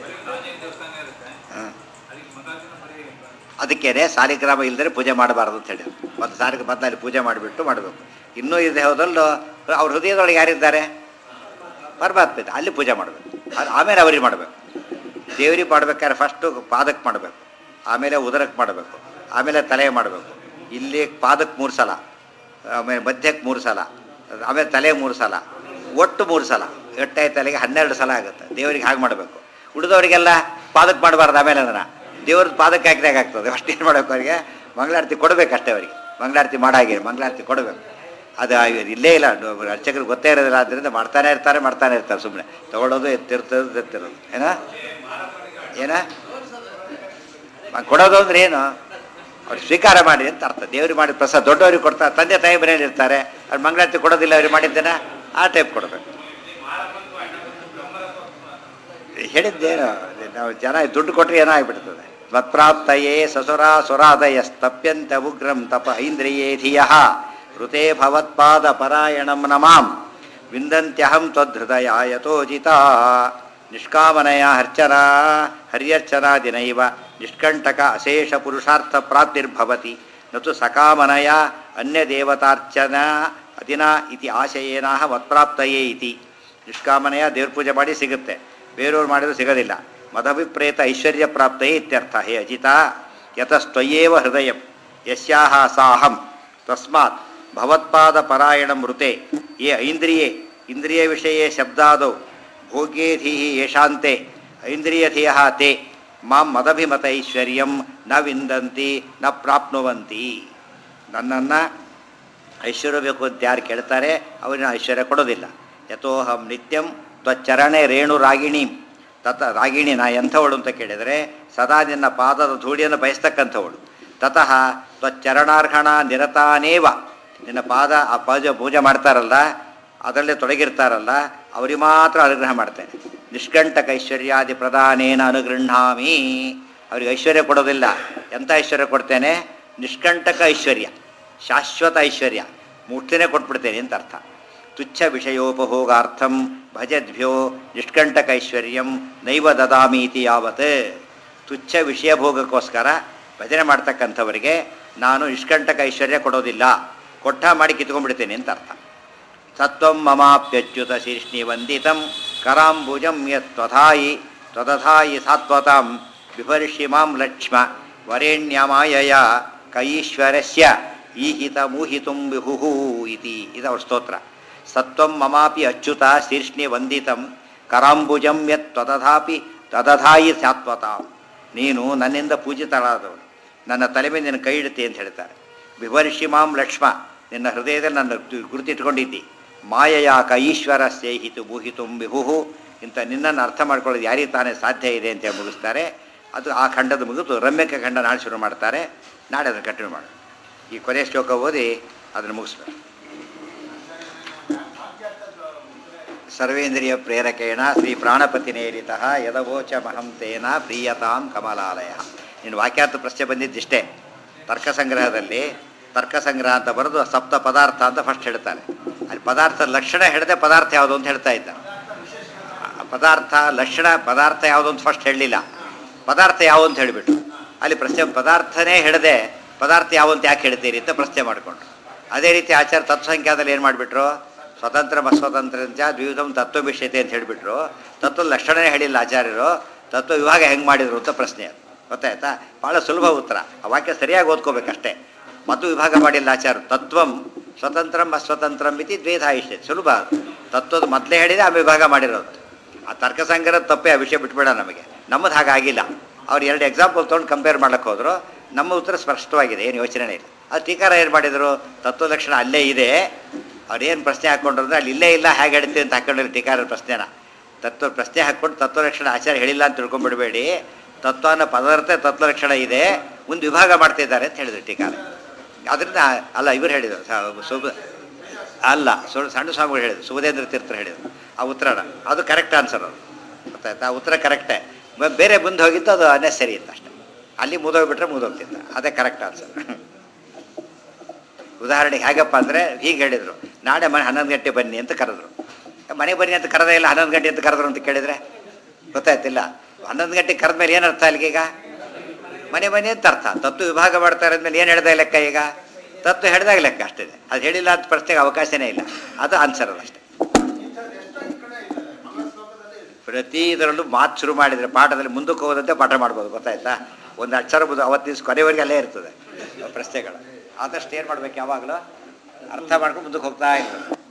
ಹಾಂ ಅದಕ್ಕೇನೆ ಸಾಲಿಗ್ರಾಮ ಇಲ್ಲದ್ರೆ ಪೂಜೆ ಮಾಡಬಾರ್ದು ಅಂತ ಹೇಳಿದ್ರು ಮತ್ತು ಸಾಲಿಗೆ ಮೊದಲಲ್ಲಿ ಪೂಜೆ ಮಾಡಿಬಿಟ್ಟು ಮಾಡಬೇಕು ಇನ್ನೂ ಇದೆ ಹೋದಲ್ಲೂ ಅವ್ರ ಹೃದಯದೊಳಗೆ ಯಾರಿದ್ದಾರೆ ಪರಮಾತ್ಮ ಇದೆ ಅಲ್ಲಿ ಪೂಜೆ ಮಾಡಬೇಕು ಅದು ಆಮೇಲೆ ಅವ್ರಿಗೆ ಮಾಡಬೇಕು ದೇವ್ರಿಗೆ ಮಾಡ್ಬೇಕಾದ್ರೆ ಫಸ್ಟು ಪಾದಕ್ಕೆ ಮಾಡಬೇಕು ಆಮೇಲೆ ಉದರಕ್ಕೆ ಮಾಡಬೇಕು ಆಮೇಲೆ ತಲೆಗೆ ಮಾಡಬೇಕು ಇಲ್ಲಿ ಪಾದಕ್ಕೆ ಮೂರು ಸಲ ಆಮೇಲೆ ಮಧ್ಯಕ್ಕೆ ಮೂರು ಸಲ ಆಮೇಲೆ ತಲೆ ಮೂರು ಸಲ ಒಟ್ಟು ಮೂರು ಸಲ ಎಟ್ಟೈ ತಲೆಗೆ ಹನ್ನೆರಡು ಸಲ ಆಗುತ್ತೆ ದೇವರಿಗೆ ಹಾಗೆ ಮಾಡಬೇಕು ಉಳಿದವರಿಗೆಲ್ಲ ಪಾದಕ್ಕೆ ಮಾಡಬಾರ್ದು ಆಮೇಲೆ ಅದನ್ನು ದೇವ್ರದ್ದು ಪಾದಕ್ಕೆ ಹಾಕಿದಾಗ ಆಗ್ತದೆ ಅಷ್ಟು ಏನು ಮಾಡಬೇಕು ಅವರಿಗೆ ಮಂಗಳಾರತಿ ಕೊಡಬೇಕು ಅಷ್ಟೇ ಅವರಿಗೆ ಮಂಗಳಾರತಿ ಮಾಡಾಗಿ ಮಂಗಳಾರತಿ ಕೊಡಬೇಕು ಅದು ಇಲ್ಲೇ ಇಲ್ಲ ಅರ್ಚಕರಿಗೆ ಗೊತ್ತೇ ಇರೋದಿಲ್ಲ ಆದ್ದರಿಂದ ಮಾಡ್ತಾನೆ ಇರ್ತಾರೆ ಮಾಡ್ತಾನೆ ಇರ್ತಾರೆ ಸುಮ್ಮನೆ ತಗೊಳ್ಳೋದು ಎತ್ತಿರ್ತದೆ ಎತ್ತಿರೋದು ಏನ ಏನ ಮ- ಕೊಡೋದು ಅಂದ್ರೆ ಏನು ಅವ್ರು ಸ್ವೀಕಾರ ಮಾಡಿ ಅಂತ ಅರ್ಥ ದೇವ್ರಿಗೆ ಮಾಡಿ ಪ್ರಸಾದ ದೊಡ್ಡವ್ರಿಗೆ ಕೊಡ್ತಾರೆ ತಂದೆ ತಾಯಿ ಮನೇಲಿ ಇರ್ತಾರೆ ಅವ್ರು ಮಂಗಳಾರತಿ ಕೊಡೋದಿಲ್ಲ ಅವ್ರಿಗೆ ಮಾಡಿದ್ದೇನ ಆ ಟೈಪ್ ಕೊಡಬೇಕು ಹೇಳಿದ್ದೇನು ನಾವು ಜನ ದುಡ್ಡು ಕೊಟ್ಟರೆ ಏನೋ ಆಗಿಬಿಡ್ತದೆ ಮತ್ಪ್ರಾಪ್ತಯೇ ಸಸುರ ಸುರಾದಯಸ್ತಪ್ಯಂತ ಉಗ್ರಂ ತಪ ಐಂದ್ರಿಯೇ ಧಿಯ ಋತೆ ಭವತ್ಪಾದ ಪರಾಯಣಂ ನಮಾಂ ವಿಂದಂತ್ಯಹಂ ತ್ವದ್ಹೃದಯ ಯಥೋಜಿತ ನಿಷ್ಕಾಮನಯ ಅರ್ಚನಾ ಹರ್ಯರ್ಚನಾದಿನೈವ ನಿಷ್ಕಂಟಕ ಅಶೇಷ ಪುರುಷಾರ್ಥ ಪ್ರಾಪ್ತಿರ್ಭವತಿ ನತು ಸಕಾಮನಯ ಅನ್ಯದೇವತಾರ್ಚನ ಅದಿನ ಇತಿ ಆಶಯೇನಾಹ ಮತ್ಪ್ರಾಪ್ತಯೇ ಇತಿ ನಿಷ್ಕಾಮನೆಯ ದೇವ್ರ ಪೂಜೆ ಮಾಡಿ ಸಿಗುತ್ತೆ ಬೇರೆಯವ್ರು ಮಾಡಿದ್ರು ಸಿಗೋದಿಲ್ಲ ಮದಭಿಪ್ರೇತ ಐಶ್ವರ್ಯ ಪ್ರಾಪ್ತಯೇ ಇತ್ಯರ್ಥ ಹೇ ಅಜಿತ ಯತಸ್ತ್ವಯೇವ ಹೃದಯ ಯಸ್ಯಾಹ ಸಾಹಂ ತಸ್ಮಾತ್ ಭವತ್ಪಾದ ಪರಾಯಣ ಮೃತೆ ಯೇ ಐಂದ್ರಿಯೇ ಇಂದ್ರಿಯ ವಿಷಯೇ ಶಬ್ದಾದೌ ಭೋಗ್ಯೇಧಿ ಯಶಾಂತೆ ಐಂದ್ರಿಯಧಿಯ ತೇ ಮಾಂ ಮದಭಿಮತ ಐಶ್ವರ್ಯಂ ನ ವಿಂದಂತಿ ನ ಪ್ರಾಪ್ನುವಂತಿ ನನ್ನನ್ನು ಐಶ್ವರ್ಯ ಬೇಕು ಅಂತ ಯಾರು ಕೇಳ್ತಾರೆ ಅವರಿನ ಐಶ್ವರ್ಯ ಕೊಡೋದಿಲ್ಲ ಯಥೋಹಂ ನಿತ್ಯಂ ತ್ವಚ್ಚರಣೆ ರೇಣು ರಾಗಿಣಿ ತತ ರಾಗಿಣಿ ನಾ ಎಂಥವಳು ಅಂತ ಕೇಳಿದರೆ ಸದಾ ನಿನ್ನ ಪಾದದ ಧೂಳಿಯನ್ನು ಬಯಸ್ತಕ್ಕಂಥವಳು ತತಃ ತ್ವಚ್ಚರಣಾರ್ಹಣ ನಿರತಾನೇವ ನಿನ್ನ ಪಾದ ಆ ಪೂಜೆ ಪೂಜೆ ಮಾಡ್ತಾರಲ್ಲ ಅದರಲ್ಲೇ ತೊಡಗಿರ್ತಾರಲ್ಲ ಅವರಿಗೆ ಮಾತ್ರ ಅನುಗ್ರಹ ಮಾಡ್ತೇನೆ ನಿಷ್ಕಂಟಕ ಐಶ್ವರ್ಯಾದಿ ಪ್ರಧಾನೇನ ಅನುಗೃಹಾಮಿ ಅವ್ರಿಗೆ ಐಶ್ವರ್ಯ ಕೊಡೋದಿಲ್ಲ ಎಂಥ ಐಶ್ವರ್ಯ ಕೊಡ್ತೇನೆ ನಿಷ್ಕಂಟಕ ಐಶ್ವರ್ಯ ಶಾಶ್ವತ ಐಶ್ವರ್ಯ ಮುಟ್ಟಿನೇ ಕೊಟ್ಬಿಡ್ತೇನೆ ಅಂತ ಅರ್ಥ ತುಚ್ಛ ವಿಷಯೋಪಭೋಗಾರ್ಥಂ ಭಜದ್ಭ್ಯೋ ನಿಷ್ಕಂಟಕ ಐಶ್ವರ್ಯಂ ನೈವ ದದಾಮೀತಿ ಯಾವತ್ ತುಚ್ಛ ವಿಷಯ ಭೋಗಕ್ಕೋಸ್ಕರ ಭಜನೆ ಮಾಡ್ತಕ್ಕಂಥವರಿಗೆ ನಾನು ನಿಷ್ಕಂಟಕ ಐಶ್ವರ್ಯ ಕೊಡೋದಿಲ್ಲ ಕೊಟ್ಟ ಮಾಡಿ ಕಿತ್ಕೊಂಡ್ಬಿಡ್ತೇನೆ ಅಂತ ಅರ್ಥ ಸತ್ವಂ ಮಮಾಪ್ಯಚ್ಯುತ ಶೀರ್ಷ್ಣಿ ವಂದಿತಂ ಕರಾಂಬುಜಂ ಯತ್ವಥಾಯಿ ತ್ವದಥಾಯಿ ಸಾತ್ವತಾಂ ಬಿಭರ್ಷಿ ಮಾಂ ಲಕ್ಷ್ಮ ವರೇಣ್ಯಮಾಯಯ ಕೈಶ್ವರಸ್ಯ ಈಹಿತ ಮೂಹಿತುಂ ವಿಭುಃ ಇತಿ ಇದು ಅವ್ರ ಸ್ತೋತ್ರ ಸತ್ವಂ ಮಮಾಪಿ ಅಚ್ಯುತ ಶೀರ್ಷ್ಣಿ ವಂದಿತಂ ಕರಾಂಬುಜಂ ಯತ್ ತ್ವದಥಾಪಿ ತದಥಾಯಿ ಸಾತ್ವತಾಂ ನೀನು ನನ್ನಿಂದ ಪೂಜಿತಳಾದವನು ನನ್ನ ತಲೆ ಮೇಲೆ ನಿನ್ನ ಕೈ ಇಡುತ್ತೆ ಅಂತ ಹೇಳ್ತಾರೆ ವಿಭರ್ಷಿ ಮಾಂ ಲಕ್ಷ್ಮ ನಿನ್ನ ಹೃದಯದಲ್ಲಿ ನನ್ನ ತು- ಗುರುತಿಟ್ಕೊಂಡಿದ್ದಿ ಮಾಯೆಯ ಕ ಈಶ್ವರ ಸೇಹಿತು ಭೂಹಿತು ವಿಭು ಇಂಥ ನಿನ್ನನ್ನು ಅರ್ಥ ಮಾಡ್ಕೊಳ್ಳೋದು ಯಾರಿಗೆ ತಾನೇ ಸಾಧ್ಯ ಇದೆ ಅಂತ ಹೇಳಿ ಮುಗಿಸ್ತಾರೆ ಅದು ಆ ಖಂಡದ ಮುಗಿದು ರಮ್ಯಕ ಖಂಡ ನಾಳೆ ಶುರು ಮಾಡ್ತಾರೆ ನಾಳೆ ಅದನ್ನು ಕಂಟಿನ್ಯೂ ಮಾಡಿ ಈ ಕೊನೆಯ ಶ್ಲೋಕ ಓದಿ ಅದನ್ನು ಮುಗಿಸ್ಬೇಕು ಸರ್ವೇಂದ್ರಿಯ ಪ್ರೇರಕೇಣ ಶ್ರೀ ಪ್ರಾಣಪತಿನೇರಿತ ಯದವೋಚ ಮಹಂ ತೇನ ಪ್ರೀಯತಾಂ ಕಮಲಾಲಯ ನೀನು ವಾಕ್ಯಾರ್ಥ ಪ್ರಶ್ನೆ ಬಂದಿದ್ದಿಷ್ಟೇ ತರ್ಕ ಸಂಗ್ರಹದಲ್ಲಿ ತರ್ಕ ಸಂಗ್ರಹ ಅಂತ ಬರೆದು ಸಪ್ತ ಪದಾರ್ಥ ಅಂತ ಫಸ್ಟ್ ಹೇಳ್ತಾರೆ ಅಲ್ಲಿ ಪದಾರ್ಥ ಲಕ್ಷಣ ಹಿಡದೆ ಪದಾರ್ಥ ಯಾವುದು ಅಂತ ಹೇಳ್ತಾ ಇದ್ದ ಆ ಪದಾರ್ಥ ಲಕ್ಷಣ ಪದಾರ್ಥ ಯಾವುದು ಅಂತ ಫಸ್ಟ್ ಹೇಳಲಿಲ್ಲ ಪದಾರ್ಥ ಯಾವುದು ಅಂತ ಹೇಳಿಬಿಟ್ಟು ಅಲ್ಲಿ ಪ್ರಶ್ನೆ ಪದಾರ್ಥನೇ ಹಿಡದೆ ಪದಾರ್ಥ ಯಾವ ಅಂತ ಯಾಕೆ ಹೇಳ್ತೀರಿ ಅಂತ ಪ್ರಶ್ನೆ ಮಾಡಿಕೊಂಡ್ರು ಅದೇ ರೀತಿ ಆಚಾರ ತತ್ವಸಂಖ್ಯಾದಲ್ಲಿ ಏನು ಮಾಡಿಬಿಟ್ರು ಸ್ವತಂತ್ರ ಅಸ್ವತಂತ್ರ ಅಂತ ದ್ವಿಧಂ ತತ್ವವಿಷಯತೆ ಅಂತ ಹೇಳಿಬಿಟ್ರು ತತ್ವದ ಲಕ್ಷಣನೇ ಹೇಳಿಲ್ಲ ಆಚಾರ್ಯರು ತತ್ವ ವಿಭಾಗ ಹೆಂಗೆ ಮಾಡಿದ್ರು ಅಂತ ಪ್ರಶ್ನೆ ಅದು ಗೊತ್ತಾಯ್ತಾ ಭಾಳ ಸುಲಭ ಉತ್ತರ ಆ ವಾಕ್ಯ ಸರಿಯಾಗಿ ಓದ್ಕೋಬೇಕಷ್ಟೇ ಮತ್ತು ವಿಭಾಗ ಮಾಡಿಲ್ಲ ಆಚಾರ ತತ್ವಂ ಸ್ವತಂತ್ರಂ ಅಸ್ವತಂತ್ರಂ ಇತಿ ದ್ವೇಧ ಇಷ್ಟೇ ಸುಲಭ ಅದು ತತ್ವದ ಮೊದಲೇ ಹೇಳಿದೆ ಆ ವಿಭಾಗ ಮಾಡಿರೋದು ಆ ತರ್ಕ ಸಂಗ್ರಹ ತಪ್ಪೇ ಆ ವಿಷಯ ಬಿಟ್ಬೇಡ ನಮಗೆ ನಮ್ಮದು ಹಾಗಾಗಿಲ್ಲ ಅವ್ರು ಎರಡು ಎಕ್ಸಾಂಪಲ್ ತೊಗೊಂಡು ಕಂಪೇರ್ ಮಾಡಕ್ಕೆ ಹೋದ್ರು ನಮ್ಮ ಉತ್ತರ ಸ್ಪಷ್ಟವಾಗಿದೆ ಏನು ಯೋಚನೆ ಇಲ್ಲ ಅದು ಟೀಕಾರ ಏನು ಮಾಡಿದರು ತತ್ವ ಲಕ್ಷಣ ಅಲ್ಲೇ ಇದೆ ಅವ್ರು ಏನು ಪ್ರಶ್ನೆ ಹಾಕ್ಕೊಂಡ್ರು ಅಂದ್ರೆ ಅಲ್ಲಿ ಇಲ್ಲೇ ಇಲ್ಲ ಹೇಗೆ ಹೇಳ್ತೀವಿ ಅಂತ ಹಾಕೊಂಡಿಲ್ಲ ಟೀಕಾರ ಪ್ರಶ್ನೆನ ತತ್ವ ಪ್ರಶ್ನೆ ಹಾಕ್ಕೊಂಡು ತತ್ವ ಲಕ್ಷಣ ಆಚಾರ ಹೇಳಿಲ್ಲ ಅಂತ ತಿಳ್ಕೊಂಡ್ಬಿಡ್ಬೇಡಿ ತತ್ವ ಅನ್ನೋ ಪದಾರ್ಥ ತತ್ವ ಲಕ್ಷಣ ಇದೆ ಮುಂದೆ ವಿಭಾಗ ಮಾಡ್ತಿದ್ದಾರೆ ಅಂತ ಹೇಳಿದ್ರು ಟೀಕಾರ ಅದರಿಂದ ಅಲ್ಲ ಇವರು ಹೇಳಿದರು ಸ- ಸುಬ ಅಲ್ಲ ಸು ಸಣ್ಣ ಸ್ವಾಮಿಗಳು ಹೇಳಿದ್ರು ಸುಬುಧೇಂದ್ರ ತೀರ್ಥರು ಹೇಳಿದರು ಆ ಉತ್ತರನ ಅದು ಕರೆಕ್ಟ್ ಆನ್ಸರ್ ಅದು ಗೊತ್ತಾಯ್ತಾ ಆ ಉತ್ತರ ಕರೆಕ್ಟೇ ಮ- ಬೇರೆ ಮುಂದೆ ಹೋಗಿತ್ತು ಅದು ಅನ್ನೆಸರಿ ಇತ್ತು ಅಷ್ಟೇ ಅಲ್ಲಿ ಮುದೋಗ್ಬಿಟ್ರೆ ಮುದೋಗ್ತಿತ್ತು ಅದೇ ಕರೆಕ್ಟ್ ಆನ್ಸರ್ ಉದಾಹರಣೆಗೆ ಹೇಗಪ್ಪ ಅಂದರೆ ಹೀಗೆ ಹೇಳಿದರು ನಾಳೆ ಮನೆ ಹನ್ನೊಂದು ಗಂಟೆ ಬನ್ನಿ ಅಂತ ಕರೆದ್ರು ಮನೆ ಬನ್ನಿ ಅಂತ ಕರೆದೇ ಇಲ್ಲ ಹನ್ನೊಂದು ಗಂಟೆ ಅಂತ ಕರೆದ್ರು ಅಂತ ಕೇಳಿದರೆ ಗೊತ್ತಾಯ್ತಿಲ್ಲ ಹನ್ನೊಂದು ಗಂಟೆ ಕರೆದ ಮೇಲೆ ಏನು ಅರ್ಥ ಅಲ್ಲಿಗೆ ಈಗ ಮನೆ ಮನೆ ಅಂತ ಅರ್ಥ ತತ್ವ ವಿಭಾಗ ಮಾಡ್ತಾರೆ ಅಂದಮೇಲೆ ಏನು ಹೇಳ್ದಾಗ ಲೆಕ್ಕ ಈಗ ತತ್ವ ಹೇಳಿದಾಗ ಲೆಕ್ಕ ಅಷ್ಟಿದೆ ಅದು ಹೇಳಿಲ್ಲ ಅಂತ ಪ್ರಶ್ನೆಗೆ ಅವಕಾಶನೇ ಇಲ್ಲ ಅದು ಆನ್ಸರ್ ಅದು ಅಷ್ಟೇ ಪ್ರತಿ ಇದರಲ್ಲೂ ಮಾತು ಶುರು ಮಾಡಿದರೆ ಪಾಠದಲ್ಲಿ ಮುಂದಕ್ಕೆ ಹೋದಂತೆ ಪಾಠ ಮಾಡ್ಬೋದು ಗೊತ್ತಾಯ್ತಾ ಒಂದು ಅಕ್ಷರ ಬುದು ಅವತ್ತು ದಿವಸ ಕೊನೆವರೆಗೆ ಅಲ್ಲೇ ಇರ್ತದೆ ಪ್ರಶ್ನೆಗಳು ಆದಷ್ಟು ಏನು ಮಾಡ್ಬೇಕು ಯಾವಾಗಲೂ ಅರ್ಥ ಮಾಡ್ಕೊಂಡು ಮುಂದಕ್ಕೆ ಹೋಗ್ತಾ ಇರ್ಬೇಕು